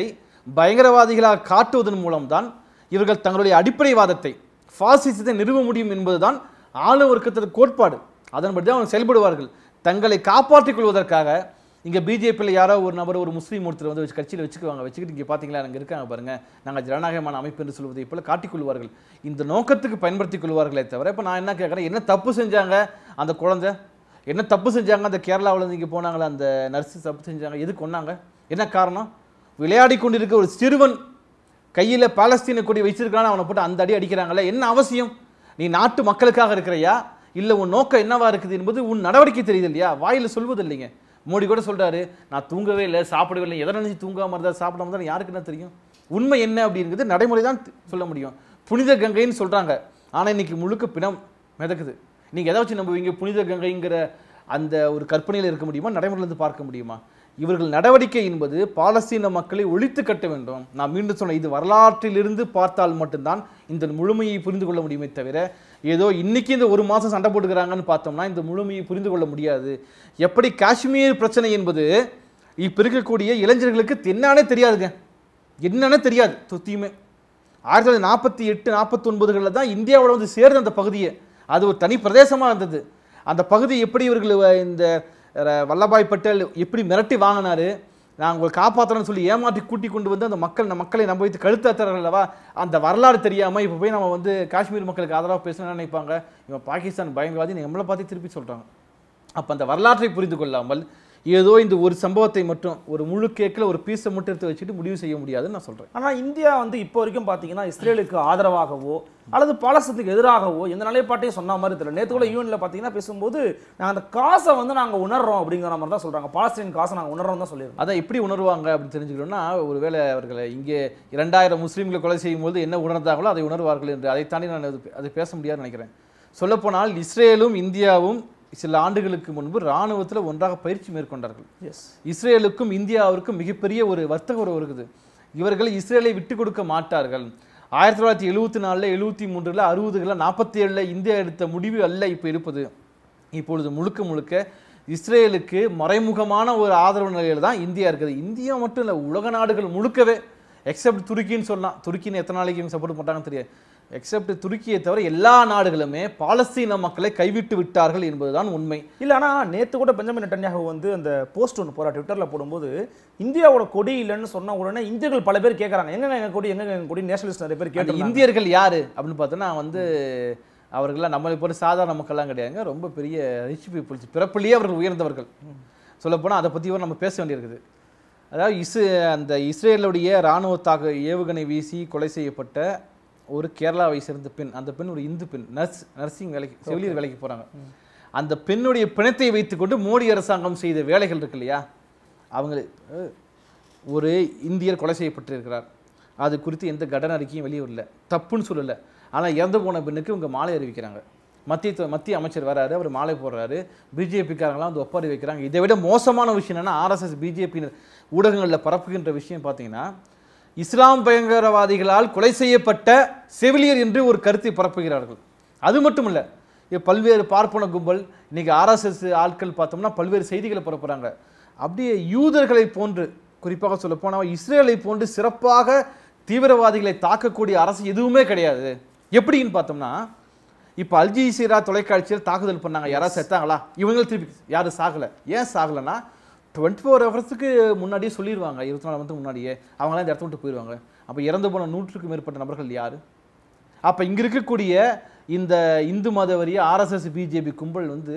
பயங்கரவாதிகளாக காட்டுவதன் மூலம்தான் இவர்கள் தங்களுடைய அடிப்படைவாதத்தை பாசிசத்தை நிறுவ முடியும் என்பதுதான் ஆள வர்க்கத்தின் கோட்பாடு அதன்படி தான் அவங்க செயல்படுவார்கள் தங்களை காப்பாற்றிக் கொள்வதற்காக இங்கே பிஜேபியில் யாரோ ஒரு நபர் ஒரு முஸ்லீம் ஒருத்தர் வந்து வச்சு கட்சியில் வச்சுக்குவாங்க வச்சுக்கிட்டு இங்கே பார்த்தீங்களா அங்கே இருக்காங்க பாருங்க நாங்கள் ஜனநாயகமான அமைப்பு என்று சொல்வதை போல காட்டிக்கொள்வார்கள் இந்த நோக்கத்துக்கு பயன்படுத்திக் கொள்வார்களே தவிர இப்போ நான் என்ன கேட்குறேன் என்ன தப்பு செஞ்சாங்க அந்த குழந்தை என்ன தப்பு செஞ்சாங்க அந்த கேரளாவுல இருந்து இங்கே போனாங்களே அந்த நர்ஸு தப்பு செஞ்சாங்க எதுக்கு கொன்னாங்க என்ன காரணம் விளையாடி கொண்டிருக்க ஒரு சிறுவன் கையில் பாலஸ்தீன கொடி வச்சிருக்கான அவனை போட்டு அந்த அடி அடிக்கிறாங்களே என்ன அவசியம் நீ நாட்டு மக்களுக்காக இருக்கிறையா இல்லை உன் நோக்கம் என்னவா இருக்குது என்பது உன் நடவடிக்கை தெரியுது இல்லையா வாயில் சொல்வது இல்லைங்க மோடி கூட சொல்றாரு நான் தூங்கவே இல்லை சாப்பிடவே இல்லை எதை நினைச்சு தூங்காம இருந்தா சாப்பிடாம இருந்தா யாருக்கு என்ன தெரியும் உண்மை என்ன அப்படிங்கிறது நடைமுறை தான் சொல்ல முடியும் புனித கங்கைன்னு சொல்றாங்க ஆனா இன்னைக்கு முழுக்க பிணம் மிதக்குது நீங்க எதை வச்சு நம்புவீங்க புனித கங்கைங்கிற அந்த ஒரு கற்பனையில் இருக்க முடியுமா நடைமுறையில இருந்து பார்க்க முடியுமா இவர்கள் நடவடிக்கை என்பது பாலஸ்தீன மக்களை ஒழித்து கட்ட வேண்டும் நான் மீண்டும் சொன்ன இது வரலாற்றிலிருந்து பார்த்தால் மட்டும்தான் இந்த முழுமையை புரிந்து கொள்ள முடியுமே தவிர ஏதோ இன்னைக்கு இந்த ஒரு மாதம் சண்டை போட்டுக்கிறாங்கன்னு பார்த்தோம்னா இந்த முழுமையை புரிந்து கொள்ள முடியாது எப்படி காஷ்மீர் பிரச்சனை என்பது இப்போ இருக்கக்கூடிய இளைஞர்களுக்கு என்னன்னே தெரியாதுங்க என்னன்னே தெரியாது தொத்தியுமே ஆயிரத்தி தொள்ளாயிரத்தி நாற்பத்தி எட்டு நாற்பத்தொன்பதுகளில் தான் இந்தியாவோட வந்து சேர்ந்த அந்த பகுதியை அது ஒரு தனி பிரதேசமாக இருந்தது அந்த பகுதி எப்படி இவர்கள் வ- இந்த ர- வல்லபாய் பட்டேல் எப்படி மிரட்டி வாங்கினாரு நான் உங்களை காப்பாற்றுறேன்னு சொல்லி ஏமாற்றி கூட்டி கொண்டு வந்து அந்த மக்கள் நம்ம மக்களை நம்ப வைத்து கழுத்தாத்துறாரு அல்லவா அந்த வரலாறு தெரியாமல் இப்போ போய் நம்ம வந்து காஷ்மீர் மக்களுக்கு ஆதரவாக பேசணும்னு நினைப்பாங்க இவன் பாகிஸ்தான் பயங்கரவாதி நம்மளை பார்த்து திருப்பி சொல்கிறாங்க அப்போ அந்த வரலாற்றை புரிந்து கொள்ளாமல் ஏதோ இந்த ஒரு சம்பவத்தை மட்டும் ஒரு முழு கேக்கில் ஒரு பீஸை மட்டும் எடுத்து வச்சுட்டு முடிவு செய்ய முடியாதுன்னு நான் சொல்கிறேன் ஆனா இந்தியா வந்து இப்போ வரைக்கும் பாத்தீங்கன்னா இஸ்ரேலுக்கு ஆதரவாகவோ அல்லது பாலஸ்தீனத்துக்கு எதிராகவோ எந்த நிலைப்பாட்டையும் சொன்ன மாதிரி தெரியல நேற்று கூட யூனில் பார்த்தீங்கன்னா பேசும்போது நாங்கள் அந்த காசை வந்து நாங்கள் உணர்றோம் அப்படிங்கிற மாதிரி தான் சொல்றாங்க பாலஸ்தீன் காசை நாங்கள் உணர்றோம் தான் சொல்லியிருக்கோம் அதான் எப்படி உணர்வாங்க அப்படின்னு தெரிஞ்சுக்கணும்னா ஒருவேளை அவர்களை இங்கே இரண்டாயிரம் முஸ்லீம்களை கொலை செய்யும் போது என்ன உணர்ந்தாங்களோ அதை உணர்வார்கள் என்று அதை தாண்டி நான் அது அதை பேச முடியாதுன்னு நினைக்கிறேன் சொல்லப்போனால் இஸ்ரேலும் இந்தியாவும் சில ஆண்டுகளுக்கு முன்பு இராணுவத்தில் ஒன்றாக பயிற்சி மேற்கொண்டார்கள் எஸ் இஸ்ரேலுக்கும் இந்தியாவிற்கும் மிகப்பெரிய ஒரு வர்த்தக உறவு இருக்குது இவர்கள் இஸ்ரேலை விட்டு கொடுக்க மாட்டார்கள் ஆயிரத்தி தொள்ளாயிரத்தி எழுபத்தி நாலில் எழுபத்தி மூன்றில் அறுபதுகளில் நாற்பத்தி ஏழில் இந்தியா எடுத்த முடிவு அல்ல இப்போ இருப்பது இப்பொழுது முழுக்க முழுக்க இஸ்ரேலுக்கு மறைமுகமான ஒரு ஆதரவு நிலையில் தான் இந்தியா இருக்குது இந்தியா மட்டும் இல்லை உலக நாடுகள் முழுக்கவே எக்ஸப்ட் துருக்கின்னு சொல்லலாம் துருக்கின்னு எத்தனை நாளைக்கு இவங்க சப்போர்ட் பண்ணுறாங்கன்னு தெரியாது எக்ஸப்ட் துருக்கியை தவிர எல்லா நாடுகளுமே பாலஸ்தீன மக்களை கைவிட்டு விட்டார்கள் என்பதுதான் உண்மை இல்ல ஆனா நேத்து கூட பெஞ்சமின் நெட்டன்யாகு வந்து அந்த போஸ்ட் ஒன்று போறா ட்விட்டர்ல போடும்போது இந்தியாவோட கொடி இல்லைன்னு சொன்ன உடனே இந்தியர்கள் பல பேர் கேட்கறாங்க எங்க எங்க கொடி எங்க எங்க கொடி நேஷனலிஸ்ட் நிறைய பேர் அந்த கேட்டு இந்தியர்கள் யாரு அப்படின்னு பார்த்தோன்னா வந்து அவர்கள்லாம் நம்மளை போல சாதாரண மக்கள்லாம் கிடையாதுங்க ரொம்ப பெரிய ரிச் பீப்புள்ஸ் பிறப்பிலேயே அவர்கள் உயர்ந்தவர்கள் சொல்லப்போனால் அதை பற்றி நம்ம பேச வேண்டியிருக்குது அதாவது இஸ் அந்த இஸ்ரேலுடைய இராணுவ தாக்கு ஏவுகணை வீசி கொலை செய்யப்பட்ட ஒரு கேரளாவை சேர்ந்த பெண் அந்த பெண் ஒரு இந்து பெண் நர்ஸ் நர்சிங் வேலைக்கு செவிலியர் வேலைக்கு போகிறாங்க அந்த பெண்ணுடைய பிணத்தை வைத்துக்கொண்டு மோடி அரசாங்கம் செய்த வேலைகள் இருக்கு இல்லையா அவங்க அஹ், ஒரு இந்தியர் கொலை செய்யப்பட்டிருக்கிறார் அது குறித்து எந்த கடன் அறிக்கையும் வெளியே வரல தப்புன்னு சொல்லலை ஆனால் இறந்து போன பெண்ணுக்கு இவங்க மாலை அறிவிக்கிறாங்க மத்திய து- மத்திய அமைச்சர் வராரு அவர் மாலை போடுறாரு பிஜேபிக்காரங்களாம் வந்து ஒப்பாரி வைக்கிறாங்க இதை விட மோசமான விஷயம் என்னன்னா ஆர்எஸ்எஸ் பிஜேபி ஊடகங்களில் பரப்புகின்ற விஷயம் பார்த்தீங்கன்னா இஸ்லாம் பயங்கரவாதிகளால் கொலை செய்யப்பட்ட செவிலியர் என்று ஒரு கருத்தை பரப்புகிறார்கள் அது மட்டும் இல்லை இது பல்வேறு பார்ப்பன கும்பல் இன்னைக்கு ஆர்எஸ்எஸ் ஆட்கள் பார்த்தோம்னா பல்வேறு செய்திகளை பரப்புறாங்க அப்படியே யூதர்களை போன்று குறிப்பாக சொல்ல போனால் இஸ்ரேலை போன்று சிறப்பாக தீவிரவாதிகளை தாக்கக்கூடிய அரசு எதுவுமே கிடையாது எப்படின்னு பார்த்தோம்னா இப்போ அல்ஜீசிரா தொலைக்காட்சியில் தாக்குதல் பண்ணாங்க யாராவது செத்தாங்களா இவங்க திருப்பி யாரும் சாகலை ஏன் சாகலைன்னா டுவெண்ட்டி ஃபோர் ஹவர்ஸுக்கு முன்னாடியே சொல்லிடுவாங்க இருபத்தி நாலு மணி முன்னாடியே அவங்களாம் இந்த இடத்த விட்டு போயிடுவாங்க அப்போ இறந்து போன நூற்றுக்கும் மேற்பட்ட நபர்கள் யார் அப்போ இங்கே இருக்கக்கூடிய இந்த இந்து மத வரிய ஆர்எஸ்எஸ் பிஜேபி கும்பல் வந்து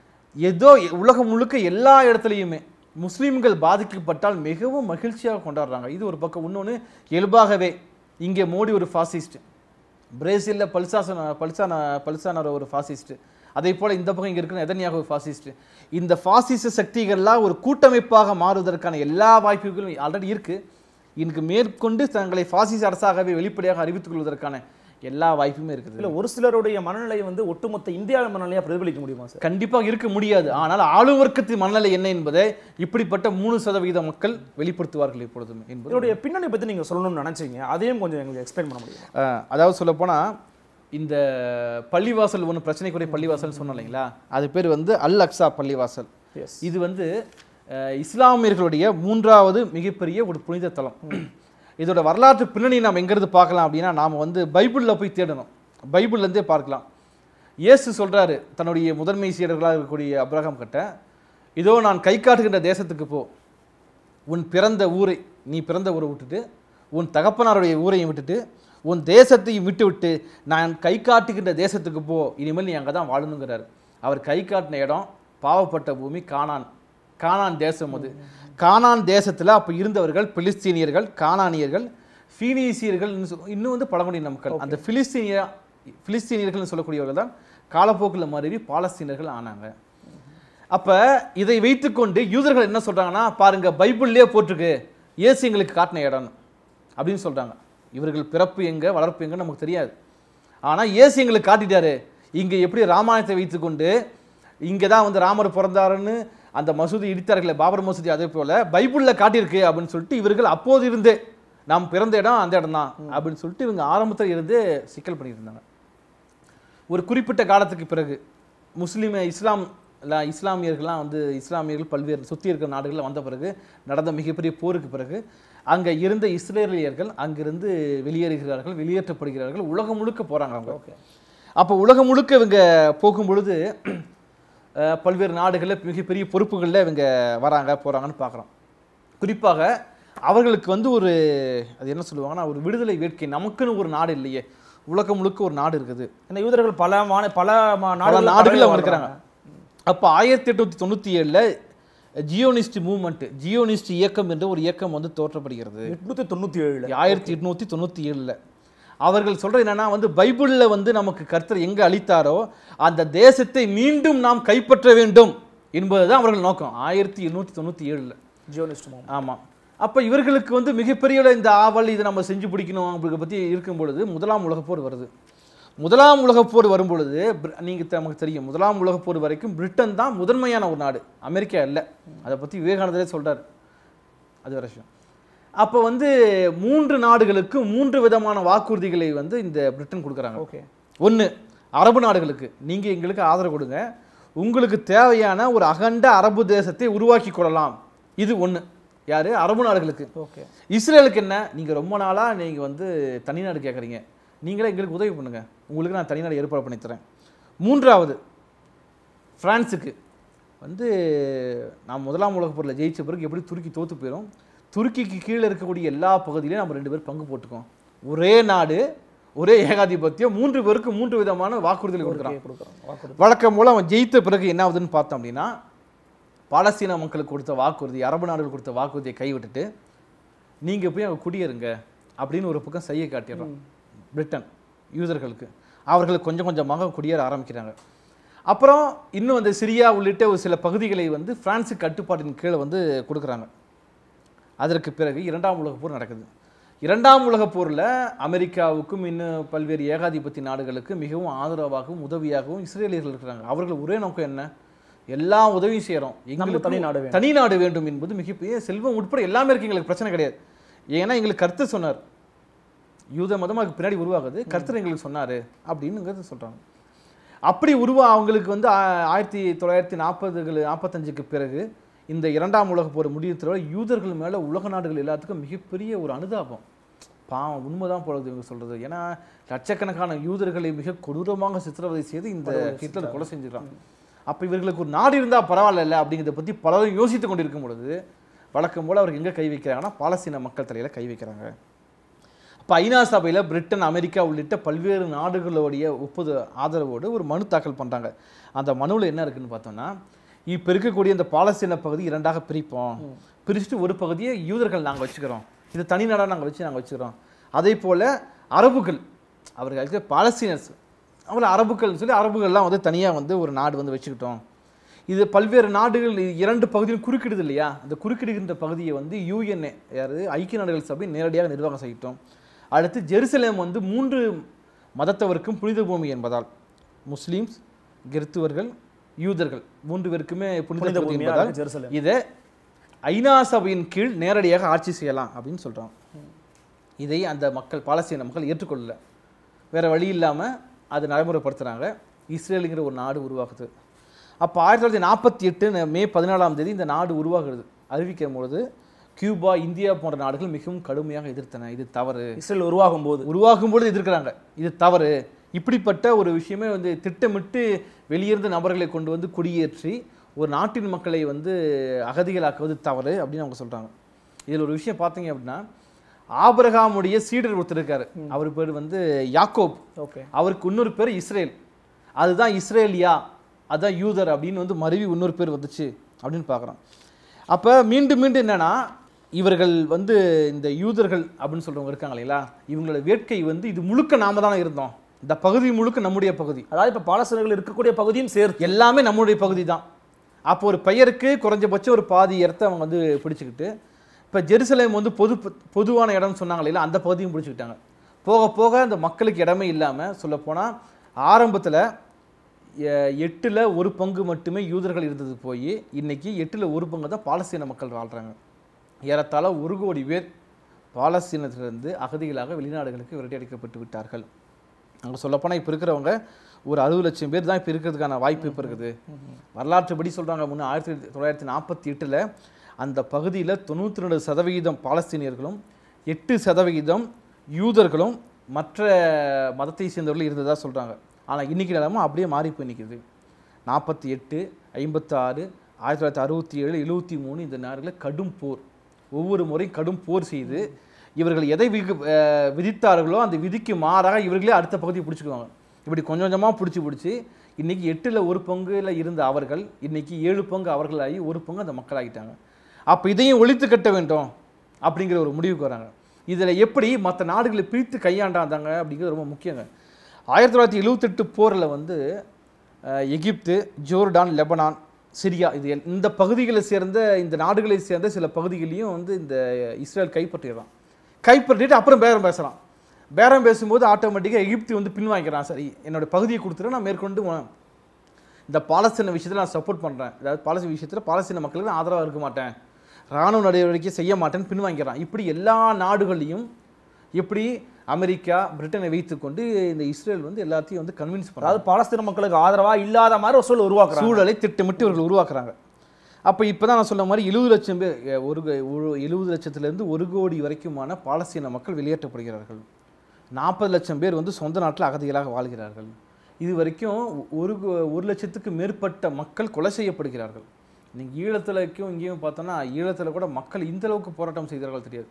ஏதோ உலகம் முழுக்க எல்லா இடத்துலையுமே முஸ்லீம்கள் பாதிக்கப்பட்டால் மிகவும் மகிழ்ச்சியாக கொண்டாடுறாங்க இது ஒரு பக்கம் இன்னொன்று இயல்பாகவே இங்கே மோடி ஒரு ஃபாசிஸ்ட் பிரேசிலில் பல்சாசன பல்சான பல்சானர் ஒரு ஃபாசிஸ்ட் அதே போல் இந்த பக்கம் இங்கே இருக்கிற எதனியாக ஒரு ஃபாசிஸ்ட் இந்த ஃபாசிச சக்திகள்லாம் ஒரு கூட்டமைப்பாக மாறுவதற்கான எல்லா வாய்ப்புகளும் ஆல்ரெடி இருக்கு இதுக்கு மேற்கொண்டு தங்களை ஃபாசிச அரசாகவே வெளிப்படையாக அறிவித்துக் கொள்வதற்கான எல்லா வாய்ப்புமே இருக்குது இல்ல ஒரு சிலருடைய மனநிலை வந்து ஒட்டுமொத்த இந்தியாவின் மனநிலையா பிரதிபலிக்க முடியுமா சார் கண்டிப்பாக இருக்க முடியாது ஆனால் ஆளும் வர்க்கத்தின் மனநிலை என்ன என்பதை இப்படிப்பட்ட மூணு சதவீத மக்கள் வெளிப்படுத்துவார்கள் இப்பொழுதும் என்பது இதோடைய பின்னணி பத்தி நீங்க சொல்லணும்னு நினைச்சீங்க அதையும் கொஞ்சம் எங்களுக்கு எக்ஸ்பிளைன் பண்ண முடியுமா அஹ், அதாவது சொல்லப்போனால் இந்த பள்ளிவாசல் ஒன்று பிரச்சனைக்குரிய பள்ளிவாசல் சொன்னோம் இல்லைங்களா அது பேர் வந்து அல் அக்ஸா பள்ளிவாசல் எஸ் இது வந்து அஹ், இஸ்லாமியர்களுடைய மூன்றாவது மிகப்பெரிய ஒரு புனித தலம் இதோட வரலாற்று பின்னணி நாம் எங்கிறது பார்க்கலாம் அப்படின்னா நாம் வந்து பைபிளில் போய் தேடணும் பைபிள்லேருந்தே பார்க்கலாம் இயேசு சொல்றாரு தன்னுடைய முதன்மை சீடர்களாக இருக்கக்கூடிய அப்ரஹாம் கிட்ட இதோ நான் கை காட்டுகின்ற தேசத்துக்கு போ உன் பிறந்த ஊரை நீ பிறந்த ஊரை விட்டுட்டு உன் தகப்பனாருடைய ஊரையும் விட்டுட்டு உன் தேசத்தையும் விட்டு விட்டு நான் கை காட்டுகின்ற தேசத்துக்கு போ இனிமேல் நீ அங்கே தான் வாழணுங்கிறாரு அவர் கை காட்டின இடம் பாவப்பட்ட பூமி கானான் கானான் தேசம் அது கானான் தேசத்தில் அப்போ இருந்தவர்கள் பிலிஸ்தீனியர்கள் கானானியர்கள் ஃபீனீசியர்கள் இன்னும் வந்து பழங்குடியின மக்கள் அந்த பிலிஸ்தீனிய பிலிஸ்தீனியர்கள்னு சொல்லக்கூடியவர்கள் தான் காலப்போக்கில் மருவி பாலஸ்தீனர்கள் ஆனாங்க அப்ப இதை வைத்துக்கொண்டு யூதர்கள் என்ன சொல்றாங்கன்னா பாருங்க பைபிள்லயே போட்டிருக்கு இயேசு எங்களுக்கு காட்டின இடம்னு அப்படின்னு சொல்றாங்க இவர்கள் பிறப்பு எங்க வளர்ப்பு எங்க நமக்கு தெரியாது ஆனா இயேசு எங்களுக்கு காட்டிட்டாரு இங்க எப்படி ராமாயணத்தை வைத்துக்கொண்டு இங்க தான் வந்து ராமர் பிறந்தாருன்னு அந்த மசூதி இடித்தார்களே பாபர் மசூதி அதே போல பைபிள்ல காட்டியிருக்கு அப்படின்னு சொல்லிட்டு இவர்கள் அப்போது இருந்தே நாம் பிறந்த இடம் அந்த இடம் தான் அப்படின்னு சொல்லிட்டு இவங்க ஆரம்பத்தில் இருந்து சிக்கல் பண்ணிட்டு இருந்தாங்க ஒரு குறிப்பிட்ட காலத்துக்கு பிறகு முஸ்லீம் இஸ்லாம் எல்லாம் இஸ்லாமியர்கள்லாம் வந்து இஸ்லாமியர்கள் பல்வேறு சுற்றி இருக்கிற நாடுகளில் வந்த பிறகு நடந்த மிகப்பெரிய போருக்கு பிறகு அங்கே இருந்த இஸ்ரேலியர்கள் அங்கிருந்து வெளியேறுகிறார்கள் வெளியேற்றப்படுகிறார்கள் உலகம் முழுக்க போகிறாங்க அவங்க ஓகே அப்போ உலகம் முழுக்க இவங்க போகும் பொழுது அஹ், பல்வேறு நாடுகளில் மிகப்பெரிய பொறுப்புகளில் இவங்க வராங்க போகிறாங்கன்னு பார்க்குறோம் குறிப்பாக அவர்களுக்கு வந்து ஒரு அது என்ன சொல்லுவாங்கன்னா ஒரு விடுதலை வேட்கை நமக்குன்னு ஒரு நாடு இல்லையே உலகம் முழுக்க ஒரு நாடு இருக்குது இந்த யூதர்கள் பல மான பல மா- பல நாடுகள்ல நாடுகள் அவங்க பரவி இருக்கிறாங்க அப்போ ஆயிரத்தி எட்நூத்தி தொண்ணூற்றி ஏழில் ஜியோனிஸ்ட் மூவ்மெண்ட் ஜியோனிஸ்ட் இயக்கம் என்ற ஒரு இயக்கம் வந்து தோற்றப்படுகிறது எட்நூத்தி தொண்ணூத்தி ஏழுல ஆயிரத்தி எட்நூத்தி தொண்ணூற்றி ஏழில் அவர்கள் சொல்றது என்னன்னா வந்து பைபிளில் வந்து நமக்கு கர்த்தர் எங்கே அளித்தாரோ அந்த தேசத்தை மீண்டும் நாம் கைப்பற்ற வேண்டும் என்பதுதான் அவர்கள் நோக்கம் ஆயிரத்தி எண்ணூற்றி தொண்ணூற்றி ஏழில் ஜியோனிஸ்ட் மூவ் ஆமாம் அப்போ இவர்களுக்கு வந்து மிகப்பெரிய அளவு இந்த ஆவல் இதை நம்ம செஞ்சு பிடிக்கணும் அப்படிங்க பற்றி இருக்கும் பொழுது முதலாம் உலகப் போர் வருது முதலாம் உலகப் போர் வரும் பொழுது பிர- நீங்க தெ- நமக்கு தெரியும் முதலாம் உலகப் போர் வரைக்கும் பிரிட்டன் தான் முதன்மையான ஒரு நாடு அமெரிக்கா இல்லை அதை பற்றி விவேகானந்தரே சொல்றாரு அது ஒரு விஷயம் அப்போ வந்து மூன்று நாடுகளுக்கு மூன்று விதமான வாக்குறுதிகளை வந்து இந்த பிரிட்டன் கொடுக்குறாங்க ஓகே ஒன்று அரபு நாடுகளுக்கு நீங்கள் எங்களுக்கு ஆதரவு கொடுங்க உங்களுக்கு தேவையான ஒரு அகண்ட அரபு தேசத்தை உருவாக்கி கொள்ளலாம் இது ஒன்று யார் அரபு நாடுகளுக்கு ஓகே இஸ்ரேலுக்கு என்ன நீங்கள் ரொம்ப நாளாக நீங்கள் வந்து தனிநாடு கேட்குறீங்க நீங்களே எங்களுக்கு உதவி பண்ணுங்கள் உங்களுக்கு நான் தனிநாடு ஏற்பாடு பண்ணி தரேன் மூன்றாவது பிரான்ஸுக்கு வந்து நான் முதலாம் உலகப் போரில் ஜெயிச்ச பிறகு எப்படி துருக்கி தோத்து போயிடும் துருக்கிக்கு கீழே இருக்கக்கூடிய எல்லா பகுதியிலையும் நம்ம ரெண்டு பேரும் பங்கு போட்டுக்கோம் ஒரே நாடு ஒரே ஏகாதிபத்தியம் மூன்று பேருக்கு மூன்று விதமான வாக்குறுதிகள் கொடுக்குறான் ஓகே கொடுக்குறோம் வாக்குறுதி வழக்கம் மூலம் அவன் ஜெயித்த பிறகு என்ன ஆகுதுன்னு பார்த்தோம் அப்படின்னா பாலஸ்தீன மக்களுக்கு கொடுத்த வாக்குறுதி அரபு நாடுகள் கொடுத்த வாக்குறுதியை கைவிட்டுட்டு நீங்கள் போய் அங்கே குடியேறுங்க அப்படின்னு ஒரு பக்கம் செய்ய காட்டிடுறோம் பிரிட்டன் யூதர்களுக்கு அவர்களுக்கு கொஞ்சம் கொஞ்சமாக குடியேற ஆரம்பிக்கிறாங்க அப்புறம் இன்னும் அந்த சிரியா உள்ளிட்ட ஒரு சில பகுதிகளை வந்து பிரான்ஸு கட்டுப்பாட்டின் கீழே வந்து கொடுக்குறாங்க அதற்கு பிறகு இரண்டாம் உலகப் போர் நடக்குது இரண்டாம் உலகப் போரில் அமெரிக்காவுக்கும் இன்னும் பல்வேறு ஏகாதிபத்திய நாடுகளுக்கு மிகவும் ஆதரவாகவும் உதவியாகவும் இஸ்ரேலியர்கள் இருக்கிறாங்க அவர்கள் ஒரே நோக்கம் என்ன எல்லா உதவியும் செய்கிறோம் எங்களுக்கு தனி நாடு வேணும். தனி நாடு வேண்டும் என்பது மிகப்பெரிய செல்வம் உட்பட எல்லாமே இருக்கு எங்களுக்கு பிரச்சனை கிடையாது ஏன்னா எங்களுக்கு கருத்து சொன்னார் யூத மதம் அதுக்கு பின்னாடி உருவாகுது கர்த்தர் எங்களுக்கு சொன்னார் அப்படின்னுங்கிறது சொல்கிறாங்க அப்படி உருவா அவங்களுக்கு வந்து ஆ- ஆயிரத்தி தொள்ளாயிரத்தி நாற்பதுகள் நாற்பத்தஞ்சுக்கு பிறகு இந்த இரண்டாம் உலகப் போர் முடியத்தோட யூதர்கள் மேலே உலக நாடுகள் எல்லாத்துக்கும் மிகப்பெரிய ஒரு அனுதாபம் பாவம் உண்மைதான் போலது இவங்க சொல்றது ஏன்னா லட்சக்கணக்கான யூதர்களை மிக கொடூரமாக சித்திரவதை செய்து இந்த ஹிட்லர் கொலை செஞ்சுக்கிறான் அப்போ இவர்களுக்கு ஒரு நாடு இருந்தால் பரவாயில்ல அப்படிங்கிறத பற்றி பலரும் யோசித்து கொண்டிருக்கும் பொழுது வழக்கம் போல் அவருக்கு எங்கே கை வைக்கிறாங்கன்னா பாலஸ்தீன மக்கள் தலையில் கை வைக்கிறாங்க அப்போ ஐநா சபையில் பிரிட்டன் அமெரிக்கா உள்ளிட்ட பல்வேறு நாடுகளுடைய ஒப்புத ஆதரவோடு ஒரு மனு தாக்கல் பண்ணுறாங்க அந்த மனுவில் என்ன இருக்குன்னு பார்த்தோம்னா இப்போ இருக்கக்கூடிய இந்த பாலஸ்தீன பகுதி இரண்டாக பிரிப்போம் பிரிச்சுட்டு ஒரு பகுதியை யூதர்கள் நாங்கள் வச்சுக்கிறோம் இது தனி நாடாக நாங்கள் வச்சு நாங்கள் வச்சுக்கிறோம் அதே போல் அரபுகள் அவர்களுக்கு பாலஸ்தீனர்ஸ் அவங்கள அரபுகள்னு சொல்லி அரபுகள்லாம் வந்து தனியாக வந்து ஒரு நாடு வந்து வச்சுக்கிட்டோம் இது பல்வேறு நாடுகள் இது இரண்டு பகுதியில் குறுக்கிடுது இல்லையா அந்த குறுக்கிடுகின்ற பகுதியை வந்து யூஎன்ஏ யாரு ஐக்கிய நாடுகள் சபை நேரடியாக நிர்வாகம் செய்யட்டும் அடுத்து ஜெருசலேம் வந்து மூன்று மதத்தவருக்கும் புனித பூமி என்பதால் முஸ்லீம்ஸ் கிறித்துவர்கள் யூதர்கள் மூன்று பேருக்குமே புனித புனித பூமி பூமியா என்பதால் இருக்கு ஜெருசலேம் இதை ஐநா சபையின் கீழ் நேரடியாக ஆட்சி செய்யலாம் அப்படின்னு சொல்றாங்க இதை அந்த மக்கள் பாலஸ்தீன மக்கள் ஏற்றுக்கொள்ளல வேற வழி இல்லாம அது நடைமுறைப்படுத்துறாங்க இஸ்ரேலுங்கிற ஒரு நாடு உருவாகுது அப்போ ஆயிரத்தி தொள்ளாயிரத்தி நாற்பத்தி எட்டு மே பதினாலாம் தேதி இந்த நாடு உருவாகுது அறிவிக்கும் பொழுது கியூபா இந்தியா போன்ற நாடுகள் மிகவும் கடுமையாக எதிர்த்தன இது தவறு இஸ்ரேல் உருவாகும் போது உருவாகும் பொழுது எதிர்க்கிறாங்க இது தவறு இப்படிப்பட்ட ஒரு விஷயமே வந்து திட்டமிட்டு வெளியிருந்த நபர்களை கொண்டு வந்து குடியேற்றி ஒரு நாட்டின் மக்களை வந்து அகதிகளாக்குவது தவறு அப்படின்னு அவங்க சொல்றாங்க இதில் ஒரு விஷயம் பார்த்தீங்க அப்படின்னா ஆபிரகாமுடைய சீடர் ஒருத்தர் இருக்காரு அவர் பேர் வந்து யாக்கோப் ஓகே அவருக்கு இன்னொரு பேர் இஸ்ரேல் அதுதான் இஸ்ரேலியா அதுதான் யூதர் அப்படின்னு வந்து மருவி இன்னொரு பேர் வந்துச்சு அப்படின்னு பார்க்குறோம் அப்போ மீண்டும் மீண்டும் என்னன்னா இவர்கள் வந்து இந்த யூதர்கள் அப்படின்னு சொல்றவங்க இருக்காங்க இல்லைங்களா இவங்களோட வேட்கை வந்து இது முழுக்க நாம தானே இருந்தோம் இந்த பகுதி முழுக்க நம்முடைய பகுதி அதாவது இப்போ பாலஸ்தீனர்கள் இருக்கக்கூடிய பகுதியும் சேர்த்து எல்லாமே நம்மளுடைய பகுதி தான் அப்போ ஒரு பெயருக்கு குறைஞ்சபட்சம் ஒரு பாதி இடத்த அவங்க வந்து பிடிச்சிக்கிட்டு இப்போ ஜெருசலேம் வந்து பொது பொதுவான இடம்னு சொன்னாங்க இல்லையா அந்த பகுதியும் பிடிச்சிக்கிட்டாங்க போக போக அந்த மக்களுக்கு இடமே இல்லாமல் சொல்லப்போனால் ஆரம்பத்தில் எட்டில் ஒரு பங்கு மட்டுமே யூதர்கள் இருந்தது போய் இன்னைக்கு எட்டில் ஒரு பங்கு தான் பாலஸ்தீன மக்கள் வாழ்கிறாங்க ஏறத்தாழ ஒரு கோடி பேர் பாலஸ்தீனத்திலிருந்து அகதிகளாக வெளிநாடுகளுக்கு விரட்டியடிக்கப்பட்டு விட்டார்கள் அங்கே சொல்லப்போனால் இப்போ இருக்கிறவங்க ஒரு அறுபது லட்சம் பேர் தான் இப்போ இருக்கிறதுக்கான வாய்ப்பு இப்போ இருக்குது வரலாற்றுப்படி சொல்கிறாங்க முன்னே ஆயிரத்தி தொள்ளாயிரத்தி நாற்பத்தி எட்டில் அந்த பகுதியில் தொண்ணூற்றி ரெண்டு சதவிகிதம் பாலஸ்தீனியர்களும் எட்டு சதவிகிதம் யூதர்களும் மற்ற மதத்தை சேர்ந்தவர்கள் இருந்ததா சொல்கிறாங்க ஆனால் இன்னைக்கு நிலமை அப்படியே மாறி போய் நிற்குது நாற்பத்தி எட்டு ஐம்பத்தாறு ஆயிரத்தி தொள்ளாயிரத்தி அறுபத்தி ஏழு எழுபத்தி மூணு இந்த நாடுகளில் கடும் போர் ஒவ்வொரு முறையும் கடும் போர் செய்து இவர்கள் எதை விகு அஹ் விதித்தார்களோ அந்த விதிக்கு மாறாக இவர்களே அடுத்த பகுதியை பிடிச்சிக்குவாங்க இப்படி கொஞ்சம் கொஞ்சமாக பிடிச்சி பிடிச்சி இன்னைக்கு எட்டில் ஒரு பங்குல இருந்த அவர்கள் இன்னைக்கு ஏழு பங்கு அவர்களாகி ஒரு பங்கு அந்த மக்களாகிட்டாங்க அப்போ இதையும் ஒழித்து கட்ட வேண்டும் அப்படிங்கிற ஒரு முடிவுக்கு வராங்க இதில் எப்படி மற்ற நாடுகளை பிரித்து கையாண்டாந்தாங்க அப்படிங்கிறது ரொம்ப முக்கியங்க ஆயிரத்தி தொள்ளாயிரத்தி எழுவத்தெட்டு போரில் வந்து அஹ், எகிப்து ஜோர்டான் லெபனான் சிரியா இது எல்- இந்த பகுதிகளை சேர்ந்த இந்த நாடுகளை சேர்ந்த சில பகுதிகளையும் வந்து இந்த இஸ்ரேல் கைப்பற்றிடுறான் கைப்பற்றிட்டு அப்புறம் பேரம் பேசலாம் பேரம் பேசும்போது ஆட்டோமேட்டிக்காக எகிப்து வந்து பின்வாங்கிக்கிறான் சரி என்னோட பகுதியை கொடுத்துட்டு நான் மேற்கொண்டு உன- இந்த பாலஸ்தீன விஷயத்தில் நான் சப்போர்ட் பண்ணுறேன் அதாவது பாலஸ்தீன விஷயத்தில் பாலஸ்தீன மக்களுக்கு நான் ஆதரவாக இருக்க மாட்டேன் ராணுவ நடவடிக்கை செய்ய மாட்டேன்னு பின்வாங்கிறான் இப்படி எல்லா நாடுகளையும் எப்படி அமெரிக்கா பிரிட்டனை வைத்துக்கொண்டு இந்த இஸ்ரேல் வந்து எல்லாத்தையும் வந்து கன்வின்ஸ் பண்ணுறாங்க அதாவது பாலஸ்தீன மக்களுக்கு ஆதரவா இல்லாத மாதிரி ஒரு சூழல் உருவாக்குறாங்க சூழலை திட்டமிட்டு இவர்கள் உருவாக்குறாங்க அப்போ இப்போ தான் நான் சொன்ன மாதிரி எழுபது லட்சம் பேர் அஹ், ஒரு க- ஒரு எழுபது லட்சத்துலேருந்து ஒரு கோடி வரைக்குமான பாலஸ்தீன மக்கள் வெளியேற்றப்படுகிறார்கள் நாற்பது லட்சம் பேர் வந்து சொந்த நாட்டில் அகதிகளாக வாழ்கிறார்கள் இது வரைக்கும் ஒ- ஒரு கோ- ஒரு லட்சத்துக்கு மேற்பட்ட மக்கள் கொலை செய்யப்படுகிறார்கள் நீங்கள் ஈழத்துலக்கும் இங்கேயும் பார்த்தோன்னா ஈழத்தில் கூட மக்கள் இந்த அளவுக்கு போராட்டம் செய்தார்கள் தெரியாது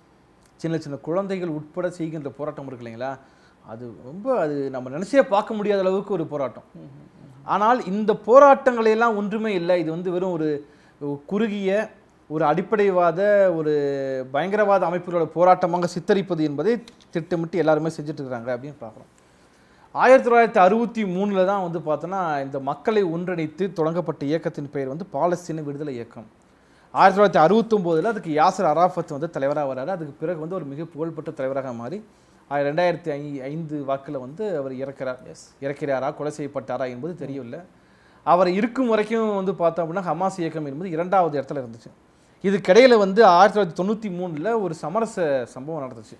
சின்ன சின்ன குழந்தைகள் உட்பட செய்கின்ற போராட்டம் இருக்கு இல்லைங்களா அது ரொம்ப அது நம்ம நினைச்சே பார்க்க முடியாத அளவுக்கு ஒரு போராட்டம் ஆனால் இந்த போராட்டங்களை எல்லாம் ஒன்றுமே இல்லை இது வந்து வெறும் ஒரு ஒரு குறுகிய ஒரு அடிப்படைவாத ஒரு பயங்கரவாத அமைப்புகளோட போராட்டமாக சித்தரிப்பது என்பதை திட்டமிட்டு எல்லாருமே செஞ்சுட்டு இருக்கிறாங்க அப்படின்னு பார்க்குறோம் ஆயிரத்தி தொள்ளாயிரத்தி அறுபத்தி மூணில் தான் வந்து பார்த்தோன்னா இந்த மக்களை ஒன்றிணைத்து தொடங்கப்பட்ட இயக்கத்தின் பெயர் வந்து பாலஸ்தீன விடுதலை இயக்கம் ஆயிரத்தி தொள்ளாயிரத்தி அறுபத்தொம்போதில் அதுக்கு யாசர் அராஃபத் வந்து தலைவராக வராரு அதுக்கு பிறகு வந்து ஒரு மிக புகழ்பெற்ற தலைவராக மாறி ஆயிர- ரெண்டாயிரத்தி ஐ ஐந்து வாக்கில் வந்து அவர் இறக்கிறார் இறக்கிறாரா கொலை செய்யப்பட்டாரா என்பது தெரியவில்லை அவர் இருக்கும் வரைக்கும் வந்து பார்த்தோம் அப்படின்னா ஹமாஸ் இயக்கம் என்பது இரண்டாவது இடத்துல இருந்துச்சு இதுக்கிடையில் வந்து ஆயிரத்தி தொள்ளாயிரத்தி தொண்ணூற்றி மூணில் ஒரு சமரச சம்பவம் நடந்துச்சு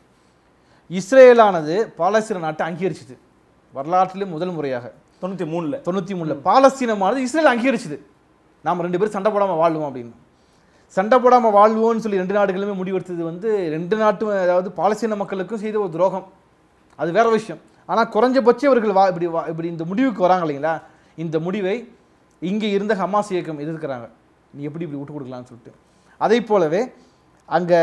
இஸ்ரேலானது பாலஸ்தீன நாட்டை அங்கீகரிச்சுது வரலாற்றிலே முதல் முறையாக தொண்ணூத்தி மூணுல தொண்ணூற்றி மூணில் பாலஸ்தீனமானது இஸ்ரேல் அங்கீகரிச்சுது நாம் ரெண்டு பேரும் சண்டை போடாமல் வாழ்வோம் அப்படின்னு சண்டை போடாமல் வாழ்வோம்னு சொல்லி ரெண்டு நாடுகளுமே முடிவெடுத்தது வந்து ரெண்டு நாட்டு அதாவது பாலஸ்தீன மக்களுக்கும் செய்த ஒரு துரோகம் அது வேற விஷயம் ஆனால் குறைஞ்சபட்சம் இவர்கள் வா இப்படி வா இப்படி இந்த முடிவுக்கு வராங்க இல்லைங்களா இந்த முடிவை இங்கே இருந்த ஹமாஸ் இயக்கம் எதிர்க்கிறாங்க நீ எப்படி இப்படி விட்டு கொடுக்கலாம்னு சொல்லிட்டு அதே போலவே அங்கே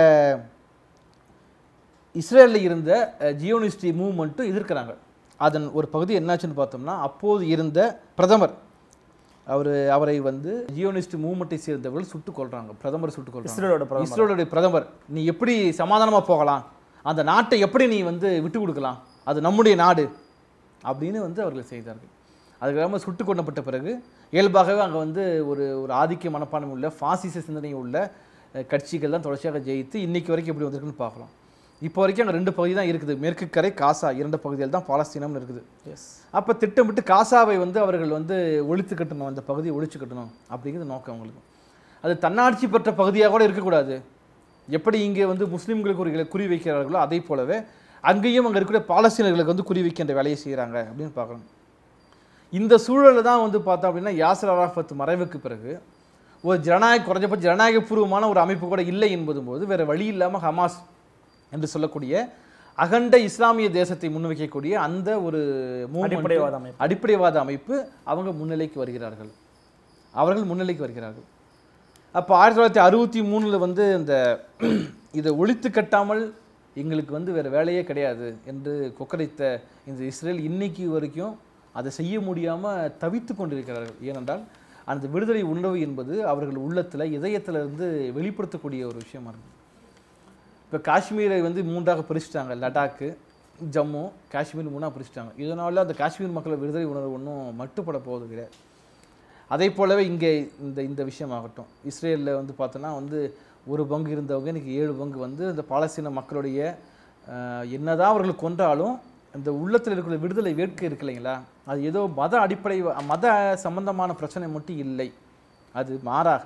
இஸ்ரேலில் இருந்த ஜியோனிஸ்டி மூவ்மெண்ட்டும் எதிர்க்கிறாங்க அதன் ஒரு பகுதி என்னாச்சுன்னு பார்த்தோம்னா அப்போது இருந்த பிரதமர் அவர் அவரை வந்து ஜியோனிஸ்ட் மூவ்மெண்ட்டை சேர்ந்தவர்கள் சுட்டுக் கொல்றாங்க பிரதமர் சுட்டுக் கொல்றாங்க இஸ்ரேலோட பிரதமர் இஸ்ரேலுடைய பிரதமர் நீ எப்படி சமாதானமாக போகலாம் அந்த நாட்டை எப்படி நீ வந்து விட்டு கொடுக்கலாம் அது நம்முடைய நாடு அப்படின்னு வந்து அவர்கள் செய்தார்கள் அதுக்கப்புறமா சுட்டு கொல்லப்பட்ட பிறகு இயல்பாகவே அங்கே வந்து ஒரு ஒரு ஆதிக்க மனப்பான்மை உள்ள பாசிச சிந்தனை உள்ள அஹ், கட்சிகள் தான் தொடர்ச்சியாக ஜெயித்து இன்னைக்கு வரைக்கும் எப்படி வந்திருக்குன்னு பார்க்கலாம் இப்போ வரைக்கும் அங்கே ரெண்டு பகுதி தான் இருக்குது மேற்கு கரை காசா இரண்டு பகுதிகள் தான் பாலஸ்தீனம்னு இருக்குது எஸ் அப்போ திட்டமிட்டு காசாவை வந்து அவர்கள் வந்து ஒழித்து கட்டணும் அந்த பகுதியை ஒழிச்சு கட்டணும் அப்படிங்கிறது நோக்கம் அவங்களுக்கு அது தன்னாட்சி பெற்ற பகுதியாக கூட இருக்கக்கூடாது எப்படி இங்கே வந்து முஸ்லீம்களுக்கு ஒரு குறி வைக்கிறார்களோ அதே போலவே அங்கேயும் அங்கே இருக்கிற பாலஸ்தீனர்களுக்கு வந்து குறி வைக்கின்ற வேலையை செய்கிறாங்க அப்படின்னு பார்க்கணும் இந்த சூழலில் தான் வந்து பார்த்தோம் அப்படின்னா யாசர் அராஃபத் மறைவுக்கு பிறகு ஒரு ஜனநாயக குறைஞ்சபட்ச ஜனநாயகபூர்வமான ஒரு அமைப்பு கூட இல்லை என்பதும் போது வேற வழி இல்லாமல் ஹமாஸ் என்று சொல்லக்கூடிய அகண்ட இஸ்லாமிய தேசத்தை முன்வைக்கக்கூடிய அந்த ஒரு movement, அடிப்படைவாத அமைப்பு. அடிப்படைவாத அமைப்பு அவங்க முன்னிலைக்கு வருகிறார்கள் அவர்கள் முன்னிலைக்கு வருகிறார்கள் அப்போ ஆயிரத்தி தொள்ளாயிரத்தி அறுபத்தி மூணில் வந்து இந்த இதை ஒழித்து கட்டாமல் எங்களுக்கு வந்து வேறு வேலையே கிடையாது என்று கொக்கரைத்த இந்த இஸ்ரேல் இன்னைக்கு வரைக்கும் அதை செய்ய முடியாமல் தவித்து கொண்டிருக்கிறார்கள் ஏனென்றால் அந்த விடுதலை உணர்வு என்பது அவர்கள் உள்ளத்தில் இதயத்துல இருந்து வெளிப்படுத்தக்கூடிய ஒரு விஷயமா இருக்கு இப்போ காஷ்மீரை வந்து மூன்றாக பிரிச்சுட்டாங்க லடாக்கு ஜம்மு காஷ்மீர் மூணாக பிரிச்சுட்டாங்க இதனால அந்த காஷ்மீர் மக்கள் விடுதலை உணர்வு ஒன்றும் மட்டுப்பட போவது கிடையாது அதே போலவே இங்கே இந்த இந்த விஷயமாகட்டும் இஸ்ரேலில் வந்து பார்த்தோன்னா வந்து ஒரு பங்கு இருந்தவங்க இன்னைக்கு ஏழு பங்கு வந்து இந்த பாலஸ்தீன மக்களுடைய அஹ், என்னதான் அவர்கள் கொன்றாலும் இந்த உள்ளத்தில் இருக்கிற விடுதலை வேட்கை இருக்கு இல்லைங்களா அது ஏதோ மத அடிப்படை மத சம்பந்தமான பிரச்சனை மட்டும் இல்லை அது மாறாக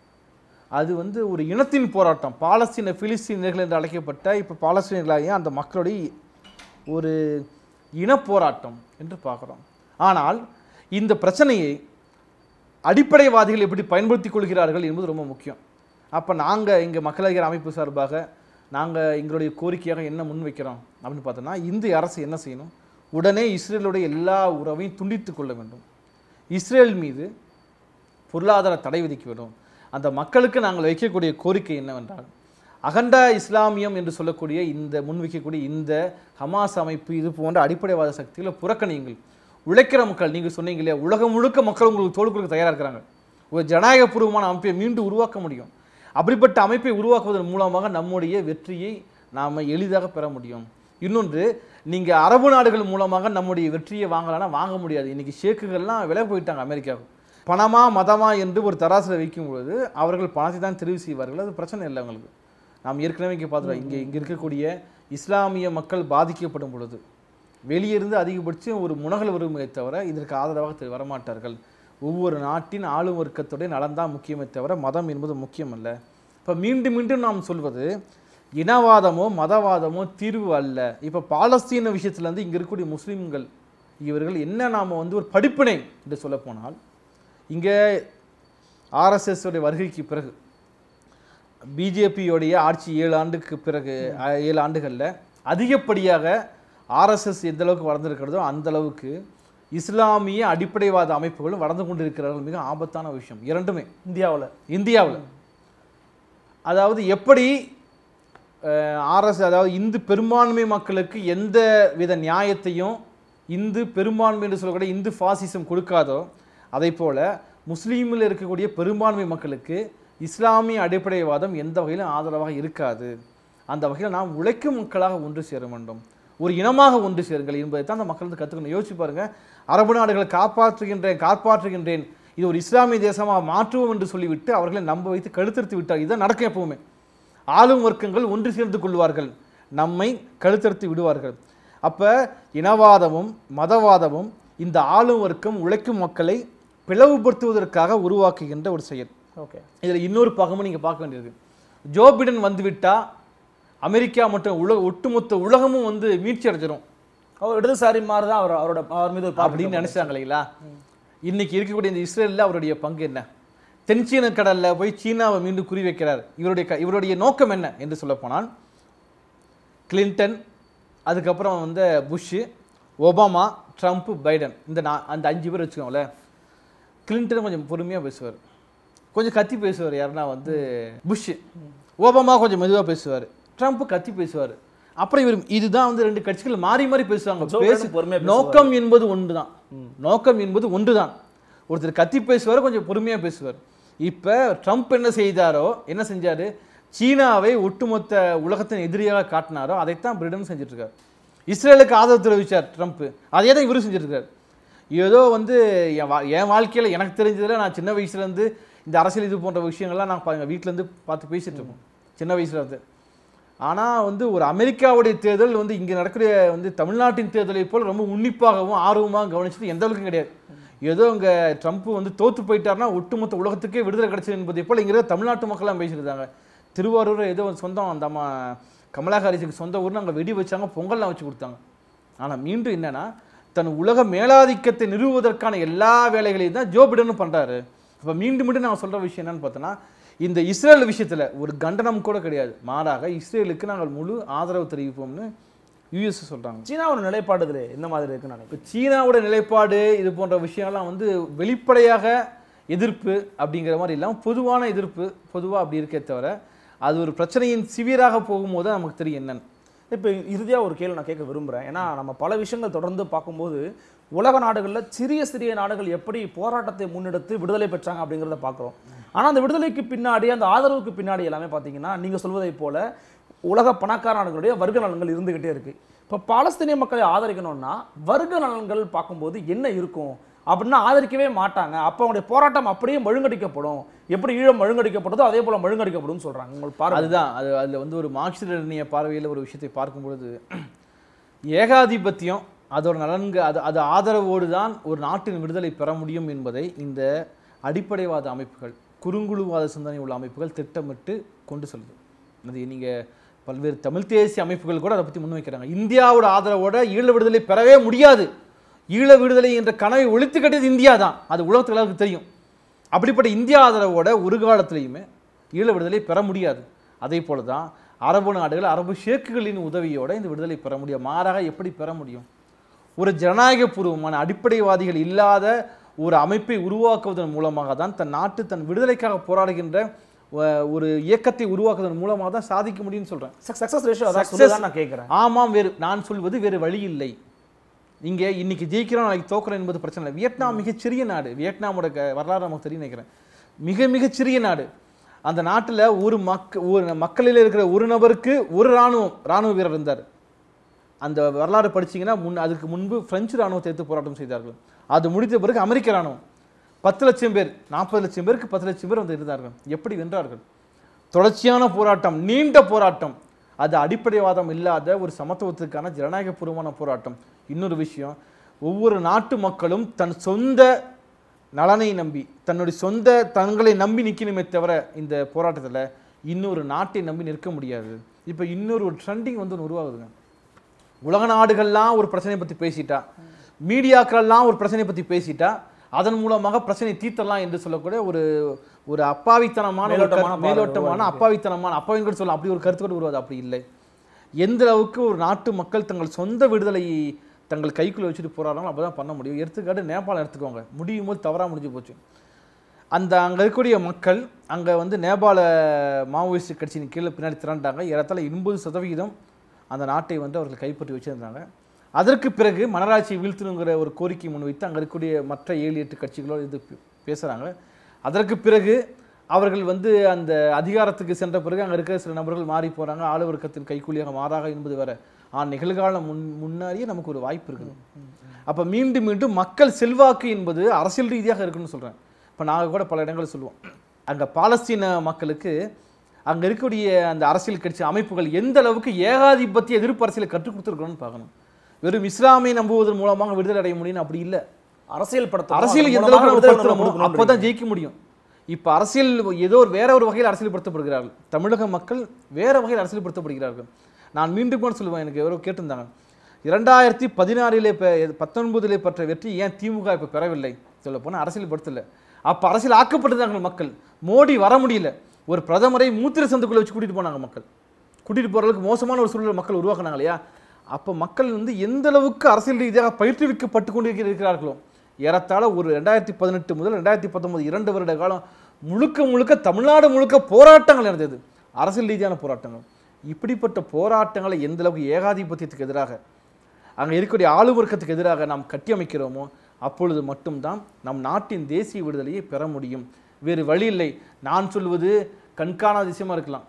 அது வந்து ஒரு இனத்தின் போராட்டம் பாலஸ்தீன பிலிஸ்தீனர்கள் என்று அழைக்கப்பட்ட இப்போ பாலஸ்தீனர்களாகிய அந்த மக்களுடைய ஒரு இனப்போராட்டம் என்று பார்க்குறோம் ஆனால் இந்த பிரச்சனையை அடிப்படைவாதிகள் எப்படி பயன்படுத்திக் கொள்கிறார்கள் என்பது ரொம்ப முக்கியம் அப்போ நாங்கள் இங்கே மக்களறிஞர் அமைப்பு சார்பாக நாங்கள் எங்களுடைய கோரிக்கையாக என்ன முன்வைக்கிறோம் அப்படின்னு பார்த்தோன்னா இந்திய அரசு என்ன செய்யணும் உடனே இஸ்ரேலுடைய எல்லா உறவையும் துண்டித்துக் கொள்ள வேண்டும் இஸ்ரேல் மீது பொருளாதார தடை விதிக்க வேண்டும் அந்த மக்களுக்கு நாங்கள் வைக்கக்கூடிய கோரிக்கை என்னவென்றால் அகண்டா இஸ்லாமியம் என்று சொல்லக்கூடிய இந்த முன்வைக்கக்கூடிய இந்த ஹமாஸ் அமைப்பு இது போன்ற அடிப்படைவாத சக்திகளை புறக்கணியுங்கள் உழைக்கிற மக்கள் நீங்கள் சொன்னீங்க இல்லையா உலகம் முழுக்க மக்கள் உங்களுக்கு தோல் கொடுக்க தயாராக இருக்கிறாங்க ஒரு ஜனநாயகபூர்வமான அமைப்பை மீண்டும் உருவாக்க முடியும் அப்படிப்பட்ட அமைப்பை உருவாக்குவதன் மூலமாக நம்முடைய வெற்றியை நாம் எளிதாக பெற முடியும் இன்னொன்று நீங்கள் அரபு நாடுகள் மூலமாக நம்முடைய வெற்றியை வாங்கலாம்னா வாங்க முடியாது இன்னைக்கு ஷேக்குகள்லாம் விலை போயிட்டாங்க அமெரிக்காவுக்கு பணமா மதமா என்று ஒரு தராசில் வைக்கும் பொழுது அவர்கள் பணத்தை தான் தெரிவு செய்வார்கள் அது பிரச்சனை இல்லை அவங்களுக்கு நாம் ஏற்கனவே இங்கே பார்த்துருவோம் இங்கே இங்கே இருக்கக்கூடிய இஸ்லாமிய மக்கள் பாதிக்கப்படும் பொழுது வெளியே இருந்து அதிகபட்சம் ஒரு முனகல் வருமே தவிர இதற்கு ஆதரவாக தெ- வரமாட்டார்கள் ஒவ்வொரு நாட்டின் ஆளும் வர்க்கத்துடைய நலன்தான் முக்கியமே தவிர மதம் என்பது முக்கியம் அல்ல இப்போ மீண்டும் மீண்டும் நாம் சொல்வது இனவாதமோ மதவாதமோ தீர்வு அல்ல இப்போ பாலஸ்தீன விஷயத்துலேருந்து இங்கே இருக்கக்கூடிய முஸ்லீம்கள் இவர்கள் என்ன நாம் வந்து ஒரு படிப்பினை என்று சொல்ல போனால் இங்கே ஆர்எஸ்எஸ் உடைய வருகைக்கு பிறகு பிஜேபியோடைய ஆட்சி ஏழு ஆண்டுக்கு பிறகு அஹ், ஏழு ஆண்டுகளில் அதிகப்படியாக ஆர்எஸ்எஸ் எந்த அளவுக்கு வளர்ந்துருக்கிறதோ அந்த அளவுக்கு இஸ்லாமிய அடிப்படைவாத அமைப்புகளும் வளர்ந்து கொண்டிருக்கிறார்கள் மிக ஆபத்தான விஷயம் இரண்டுமே இந்தியாவில் இந்தியாவில் அதாவது எப்படி ஆர்எஸ் அதாவது இந்து பெரும்பான்மை மக்களுக்கு எந்த வித நியாயத்தையும் இந்து பெரும்பான்மை என்று சொல்லக்கூடிய இந்து ஃபாசிசம் கொடுக்காதோ அதே போல முஸ்லீமில் இருக்கக்கூடிய பெரும்பான்மை மக்களுக்கு இஸ்லாமிய அடிப்படைவாதம் எந்த வகையிலும் ஆதரவாக இருக்காது அந்த வகையில் நாம் உழைக்கும் மக்களாக ஒன்று சேர வேண்டும் ஒரு இனமாக ஒன்று சேருங்கள் என்பதை தான் அந்த மக்கள் வந்து கற்றுக்கணும் யோசிச்சு பாருங்க அரபு நாடுகளை காப்பாற்றுகின்றேன் காப்பாற்றுகின்றேன் இது ஒரு இஸ்லாமிய தேசமாக மாற்றுவோம் என்று சொல்லிவிட்டு அவர்களை நம்ப வைத்து கழுத்தறுத்து விட்டார் இதுதான் நடக்கும் எப்பவுமே ஆளும் வர்க்கங்கள் ஒன்று சேர்ந்து கொள்வார்கள் நம்மை கழுத்தறுத்து விடுவார்கள் அப்ப இனவாதமும் மதவாதமும் இந்த ஆளும் வர்க்கம் உழைக்கும் மக்களை பிளவுபடுத்துவதற்காக உருவாக்குகின்ற ஒரு செயல் ஓகே இதில் இன்னொரு பாகமும் நீங்கள் பார்க்க வேண்டியது ஜோ பிடன் வந்துவிட்டா அமெரிக்கா மற்றும் உலக ஒட்டுமொத்த உலகமும் வந்து மீட்சி அடைஞ்சிரும் அவர் இடதுசாரி மாதிரி தான் அவர் அவரோட அவர் மீது ஒரு பார்வை அப்படின்னு நினைச்சாங்க இல்லைங்களா இன்னைக்கு இருக்கக்கூடிய இந்த இஸ்ரேலில் அவருடைய பங்கு என்ன தென்சீன கடல்ல போய் சீனாவை மீண்டும் குறி வைக்கிறார் இவருடைய க- இவருடைய நோக்கம் என்ன என்று சொல்லப்போனால் கிளின்டன் அதுக்கப்புறம் வந்து புஷ்ஷு ஒபாமா ட்ரம்ப் பைடன் இந்த நா அந்த அஞ்சு பேர் வச்சுக்கோங்களேன் கிளின்டன் கொஞ்சம் பொறுமையாக பேசுவார் கொஞ்சம் கத்தி பேசுவார் யாருன்னா வந்து புஷ்ஷு ஒபாமா கொஞ்சம் மெதுவாக பேசுவார் ட்ரம்ப் கத்தி பேசுவார் அப்புறம் இவர் இதுதான் வந்து ரெண்டு கட்சிகள் மாறி மாறி பேசுவாங்க ஜோ பேசு பைடன் பொறுமையா பேசுவாரு. நோக்கம் என்பது ஒன்றுதான் நோக்கம் என்பது ஒன்றுதான் ஒருத்தர் கத்தி பேசுவார் கொஞ்சம் பொறுமையாக பேசுவார் இப்போ ட்ரம்ப் என்ன செய்தாரோ என்ன செஞ்சாரு சீனாவை ஒட்டுமொத்த உலகத்தின் எதிரியாக காட்டினாரோ அதைத்தான் பிரிட்டன் செஞ்சுட்டு இருக்காரு இஸ்ரேலுக்கு ஆதரவு தெரிவிச்சார் ட்ரம்ப் அதே தான் இவரும் செஞ்சுட்டு இருக்காரு ஏதோ வந்து என் வா என் வாழ்க்கையில் எனக்கு தெரிஞ்சதில் நான் சின்ன வயசுலேருந்து இந்த அரசியல் இது போன்ற விஷயங்கள்லாம் நான் எங்கள் வீட்டிலேருந்து பார்த்து பேசிட்டு இருப்போம் சின்ன வயசுல இருந்து ஆனால் வந்து ஒரு அமெரிக்காவுடைய தேர்தல் வந்து இங்கே நடக்கிற வந்து தமிழ்நாட்டின் தேர்தலை போல் ரொம்ப உன்னிப்பாகவும் ஆர்வமாக கவனிச்சது எந்த அளவுக்கும் கிடையாது ஏதோ இங்கே ட்ரம்ப் வந்து தோத்து போயிட்டாருன்னா ஒட்டுமொத்த உலகத்துக்கே விடுதலை கிடைச்சது என்பதை போல் இங்கே இருக்கிற தமிழ்நாட்டு மக்கள்லாம் பேசியிருந்தாங்க திருவாரூர் ஏதோ ஒரு சொந்தம் அந்த அம்மா கமலா ஹாரிஸுக்கு சொந்த ஊர்னு அங்கே வெடி வச்சாங்க பொங்கல்லாம் வச்சு கொடுத்தாங்க ஆனால் மீண்டும் என்னன்னா தன் உலக மேலாதிக்கத்தை நிறுவுவதற்கான எல்லா வேலைகளையும் தான் ஜோ பிடனும் பண்றாரு இப்போ மீண்டும் மீண்டும் நான் சொல்ற விஷயம் என்னன்னு பார்த்தோன்னா இந்த இஸ்ரேல் விஷயத்துல ஒரு கண்டனம் கூட கிடையாது மாறாக இஸ்ரேலுக்கு நாங்கள் முழு ஆதரவு தெரிவிப்போம்னு யூஎஸ் சொல்றாங்க சீனாவோட நிலைப்பாடு இதுல இந்த மாதிரி இருக்குன்னு நினைக்கிறேன் இப்போ சீனாவோட நிலைப்பாடு இது போன்ற விஷயம்லாம் வந்து வெளிப்படையாக எதிர்ப்பு அப்படிங்கிற மாதிரி இல்லாமல் பொதுவான எதிர்ப்பு பொதுவாக அப்படி இருக்கே தவிர அது ஒரு பிரச்சனையின் சிவியராக போகும்போது தான் நமக்கு தெரியும் என்னன்னு இப்போ இறுதியாக ஒரு கேள்வி நான் கேட்க விரும்புகிறேன் ஏன்னா நம்ம பல விஷயங்கள் தொடர்ந்து பார்க்கும்போது உலக நாடுகளில் சிறிய சிறிய நாடுகள் எப்படி போராட்டத்தை முன்னெடுத்து விடுதலை பெற்றாங்க அப்படிங்கிறத பார்க்குறோம் ஆனால் அந்த விடுதலைக்கு பின்னாடி அந்த ஆதரவுக்கு பின்னாடி எல்லாமே பார்த்தீங்கன்னா நீங்கள் சொல்வதைப் போல உலக பணக்கார நாடுகளுடைய வர்க்க நலன்கள் இருந்துகிட்டே இருக்கு இப்போ பாலஸ்தீனிய மக்களை ஆதரிக்கணும்னா வர்க்க நலன்கள் பார்க்கும்போது என்ன இருக்கும் அப்படின்னா ஆதரிக்கவே மாட்டாங்க அப்போ அவங்களுடைய போராட்டம் அப்படியே மழுங்கடிக்கப்படும் எப்படி ஈழம் மழுங்கடிக்கப்பட்டதோ அதே போல மழுங்கடிக்கப்படும் சொல்றாங்க உங்களுக்கு பார்வை அதுதான் அது அதில் வந்து ஒரு மார்க்சிய பார்வையில் ஒரு விஷயத்தை பார்க்கும் பொழுது ஏகாதிபத்தியம் அதோட நலன்கு அது அது ஆதரவோடு தான் ஒரு நாட்டின் விடுதலை பெற முடியும் என்பதை இந்த அடிப்படைவாத அமைப்புகள் குறுங்குழுவாத சிந்தனை உள்ள அமைப்புகள் திட்டமிட்டு கொண்டு செல்லுது அது நீங்கள் பல்வேறு தமிழ் தேசிய அமைப்புகள் கூட அதை பற்றி முன்வைக்கிறாங்க இந்தியாவோட ஆதரவோட ஈழ விடுதலை பெறவே முடியாது ஈழ விடுதலை என்ற கனவை ஒழித்து கட்டியது இந்தியா தான் அது உலகத்துக்கு எல்லாருக்கும் தெரியும் அப்படிப்பட்ட இந்தியா ஆதரவோட ஒரு காலத்திலையுமே ஈழ விடுதலை பெற முடியாது அதே போல தான் அரபு நாடுகள் அரபு ஷேக்குகளின் உதவியோட இந்த விடுதலை பெற முடியும் மாறாக எப்படி பெற முடியும் ஒரு ஜனநாயகபூர்வமான அடிப்படைவாதிகள் இல்லாத ஒரு அமைப்பை உருவாக்குவதன் மூலமாக தான் தன் நாட்டு தன் விடுதலைக்காக போராடுகின்ற அஹ், ஒரு இயக்கத்தை உருவாக்குவதன் மூலமாக தான் சாதிக்க முடியும்னு சொல்றேன் சக்சஸ் ரேஷியோ அதான் Success- சொல்லுதான் நான் கேட்குறேன் ஆமாம் வேறு நான் சொல்வது வேறு வழி இல்லை இங்க இன்னைக்கு ஜெயிக்கிறோம் நாளைக்கு தோக்குறோம் என்பது பிரச்சனை இல்லை வியட்நாம் மிகச்சிறிய நாடு வியட்நாமோட க- வரலாறு நமக்கு தெரியும் நினைக்கிறேன் மிக மிகச்சிறிய நாடு அந்த நாட்டுல ஒரு மக்க ஒரு மக்களில் இருக்கிற ஒரு நபருக்கு ஒரு ராணுவம் ராணுவ வீரர் இருந்தார் அந்த வரலாறு படிச்சீங்கன்னா முன் அதுக்கு முன்பு பிரெஞ்சு ராணுவத்தை எதிர்த்து போராட்டம் செய்தார்கள் அது முடித்த பிறகு அமெரிக்க ராணுவம் பத்து லட்சம் பேர் நாற்பது லட்சம் பேருக்கு பத்து லட்சம் பேர் வந்து இருந்தார்கள் எப்படி வென்றார்கள் தொடர்ச்சியான போராட்டம் நீண்ட போராட்டம் அது அடிப்படைவாதம் இல்லாத ஒரு சமத்துவத்துக்கான ஜனநாயகபூர்வமான போராட்டம் இன்னொரு விஷயம் ஒவ்வொரு நாட்டு மக்களும் தன் சொந்த நலனை நம்பி தன்னுடைய சொந்த தங்களை நம்பி நிற்கணுமே தவிர இந்த போராட்டத்துல இன்னொரு நாட்டை நம்பி நிற்க முடியாது இப்போ இன்னொரு ஒரு ட்ரெண்டிங் வந்து ஒன்று உருவாகுதுங்க உலக நாடுகள்லாம் ஒரு பிரச்சனையை பற்றி பேசிட்டா மீடியாக்கள்லாம் ஒரு பிரச்சனையை பற்றி பேசிட்டா அதன் மூலமாக பிரச்சனை தீர்த்தலாம் என்று சொல்லக்கூடிய ஒரு ஒரு அப்பாவித்தனமான ஒரு மேலோட்டமான கரு- பார்வை மேலோட்டமான உருவாகுது. அப்பாவித்தனமான அப்பாவின்னு கூட சொல்லலாம் அப்படி ஒரு கருத்து கூட உருவாது அப்படி இல்லை எந்த அளவுக்கு ஒரு நாட்டு மக்கள் தங்கள் சொந்த விடுதலையை தங்கள் கைக்குள்ள வச்சுட்டு போராடுறாங்களோ அப்பதான் பண்ண முடியும் எடுத்துக்காட்டு நேபாளம் எடுத்துக்கோங்க முடியும் போது தவறா முடிஞ்சு போச்சு அந்த அங்கே இருக்கக்கூடிய மக்கள் அங்கே வந்து நேபாள மாவோயிஸ்ட் கட்சியின் கீழே பின்னாடி திரண்டாங்க ஏறத்தாழ எண்பது சதவிகிதம் அந்த நாட்டை வந்து அவர்கள் கைப்பற்றி வச்சிருந்தாங்க அதற்கு பிறகு மனராட்சியை வீழ்த்தணுங்கிற ஒரு கோரிக்கை முன்வைத்து அங்கே இருக்கக்கூடிய மற்ற ஏழு எட்டு கட்சிகளோடு இது பே- பேசுறாங்க அதற்கு பிறகு அவர்கள் வந்து அந்த அதிகாரத்துக்கு சென்ற பிறகு அங்கே இருக்கிற சில நபர்கள் மாறி போறாங்க ஆளுவர்க்கத்தின் கைக்கூலியாக மாறாக என்பது வர ஆனால் நிகழ்காலம் முன் முன்னாடியே நமக்கு ஒரு வாய்ப்பு இருக்குது அப்போ மீண்டும் மீண்டும் மக்கள் செல்வாக்கு என்பது அரசியல் ரீதியாக இருக்குன்னு சொல்றேன் இப்போ நாங்கள் கூட பல இடங்களில் சொல்லுவோம் அங்கே பாலஸ்தீன மக்களுக்கு அங்கே இருக்கக்கூடிய அந்த அரசியல் கட்சி அமைப்புகள் எந்த அளவுக்கு ஏகாதிபத்திய எதிர்ப்பு அரசியலை கற்றுக் கொடுத்துருக்கணும்னு பார்க்கணும் வெறும் இஸ்லாமை நம்புவதன் மூலமாக விடுதலை அடைய முடியும் அப்படி இல்லை அரசியல் படத்தை அரசியல் எந்த அளவுக்கு நம்ம படுத்தணுமோ அப்பதான் ஜெயிக்க முடியும் இப்ப அரசியல் ஏதோ ஒரு வேற ஒரு வகையில் அரசியல்படுத்தப்படுகிறார்கள் தமிழக மக்கள் வேற வகையில் அரசியல்படுத்தப்படுகிறார்கள் நான் மீண்டும் கூட சொல்லுவேன் எனக்கு யாரோ கேட்டிருந்தாங்க இரண்டாயிரத்தி பதினாறிலே பத்தொன்பதிலே பெற்ற வெற்றி ஏன் திமுக இப்ப பெறவில்லை சொல்ல போனால் அரசியல்படுத்தல அப்ப அரசியல் ஆக்கப்பட்டிருந்தாங்க மக்கள் மோடி வர முடியல ஒரு பிரதமரை மூத்திர சந்துக்குள்ள வச்சு கூட்டிட்டு போனாங்க மக்கள் கூட்டிட்டு போற அளவுக்கு மோசமான ஒரு சூழலை மக்கள் உருவாக்குனாங்க இல்லையா அப்ப மக்கள் வந்து எந்த அளவுக்கு அரசியல் ரீதியாக பயிற்றுவிக்கப்பட்டு கொண்டு இருக்கிறார்களோ ஏறத்தாழ ஒரு ரெண்டாயிரத்தி பதினெட்டு முதல் ரெண்டாயிரத்தி பத்தொன்பது இரண்டு வருட காலம் முழுக்க முழுக்க தமிழ்நாடு முழுக்க போராட்டங்கள் நடந்தது அரசியல் ரீதியான போராட்டங்கள் இப்படிப்பட்ட போராட்டங்களை எந்த அளவுக்கு ஏகாதிபத்தியத்துக்கு எதிராக அங்கே இருக்கக்கூடிய ஆளு வர்க்கத்துக்கு எதிராக நாம் கட்டியமைக்கிறோமோ அப்பொழுது மட்டும்தான் நம் நாட்டின் தேசிய விடுதலையை பெற முடியும் வேறு வழி இல்லை நான் சொல்வது கண்காணாத விஷயமா இருக்கலாம்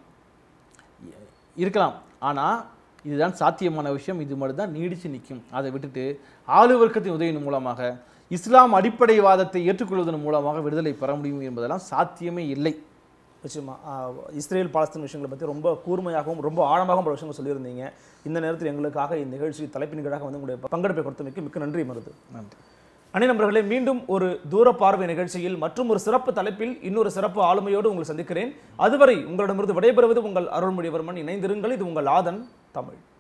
இருக்கலாம் ஆனால் இதுதான் சாத்தியமான விஷயம் இது மட்டும் தான் நீடிச்சு நிற்கும் அதை விட்டுட்டு ஆளு வர்க்கத்தின் உதவியின் மூலமாக இஸ்லாம் அடிப்படைவாதத்தை ஏற்றுக்கொள்வதன் மூலமாக விடுதலை பெற முடியும் என்பதெல்லாம் சாத்தியமே இல்லை நிச்சயமா ஆஹ், இஸ்ரேல் பாலஸ்தீன் விஷயங்களை பற்றி ரொம்ப கூர்மையாகவும் ரொம்ப ஆழமாகவும் பல விஷயங்கள் சொல்லியிருந்தீங்க இந்த நேரத்தில் எங்களுக்காக இந்த நிகழ்ச்சி தலைப்பின் கீழாக வந்து உங்களுடைய பங்கெடுப்பை கொடுத்தமைக்கு மிக்க நன்றி மருது நன்றி அணி நண்பர்களே மீண்டும் ஒரு தூர பார்வை நிகழ்ச்சியில் மற்றும் ஒரு சிறப்பு தலைப்பில் இன்னொரு சிறப்பு ஆளுமையோடு உங்களை சந்திக்கிறேன் அதுவரை உங்களிடமிருந்து விடைபெறுவது உங்கள் அருள்மொழிவர்மன் இணைந்திருங்கள் இது உங்கள் ஆதன் தமிழ்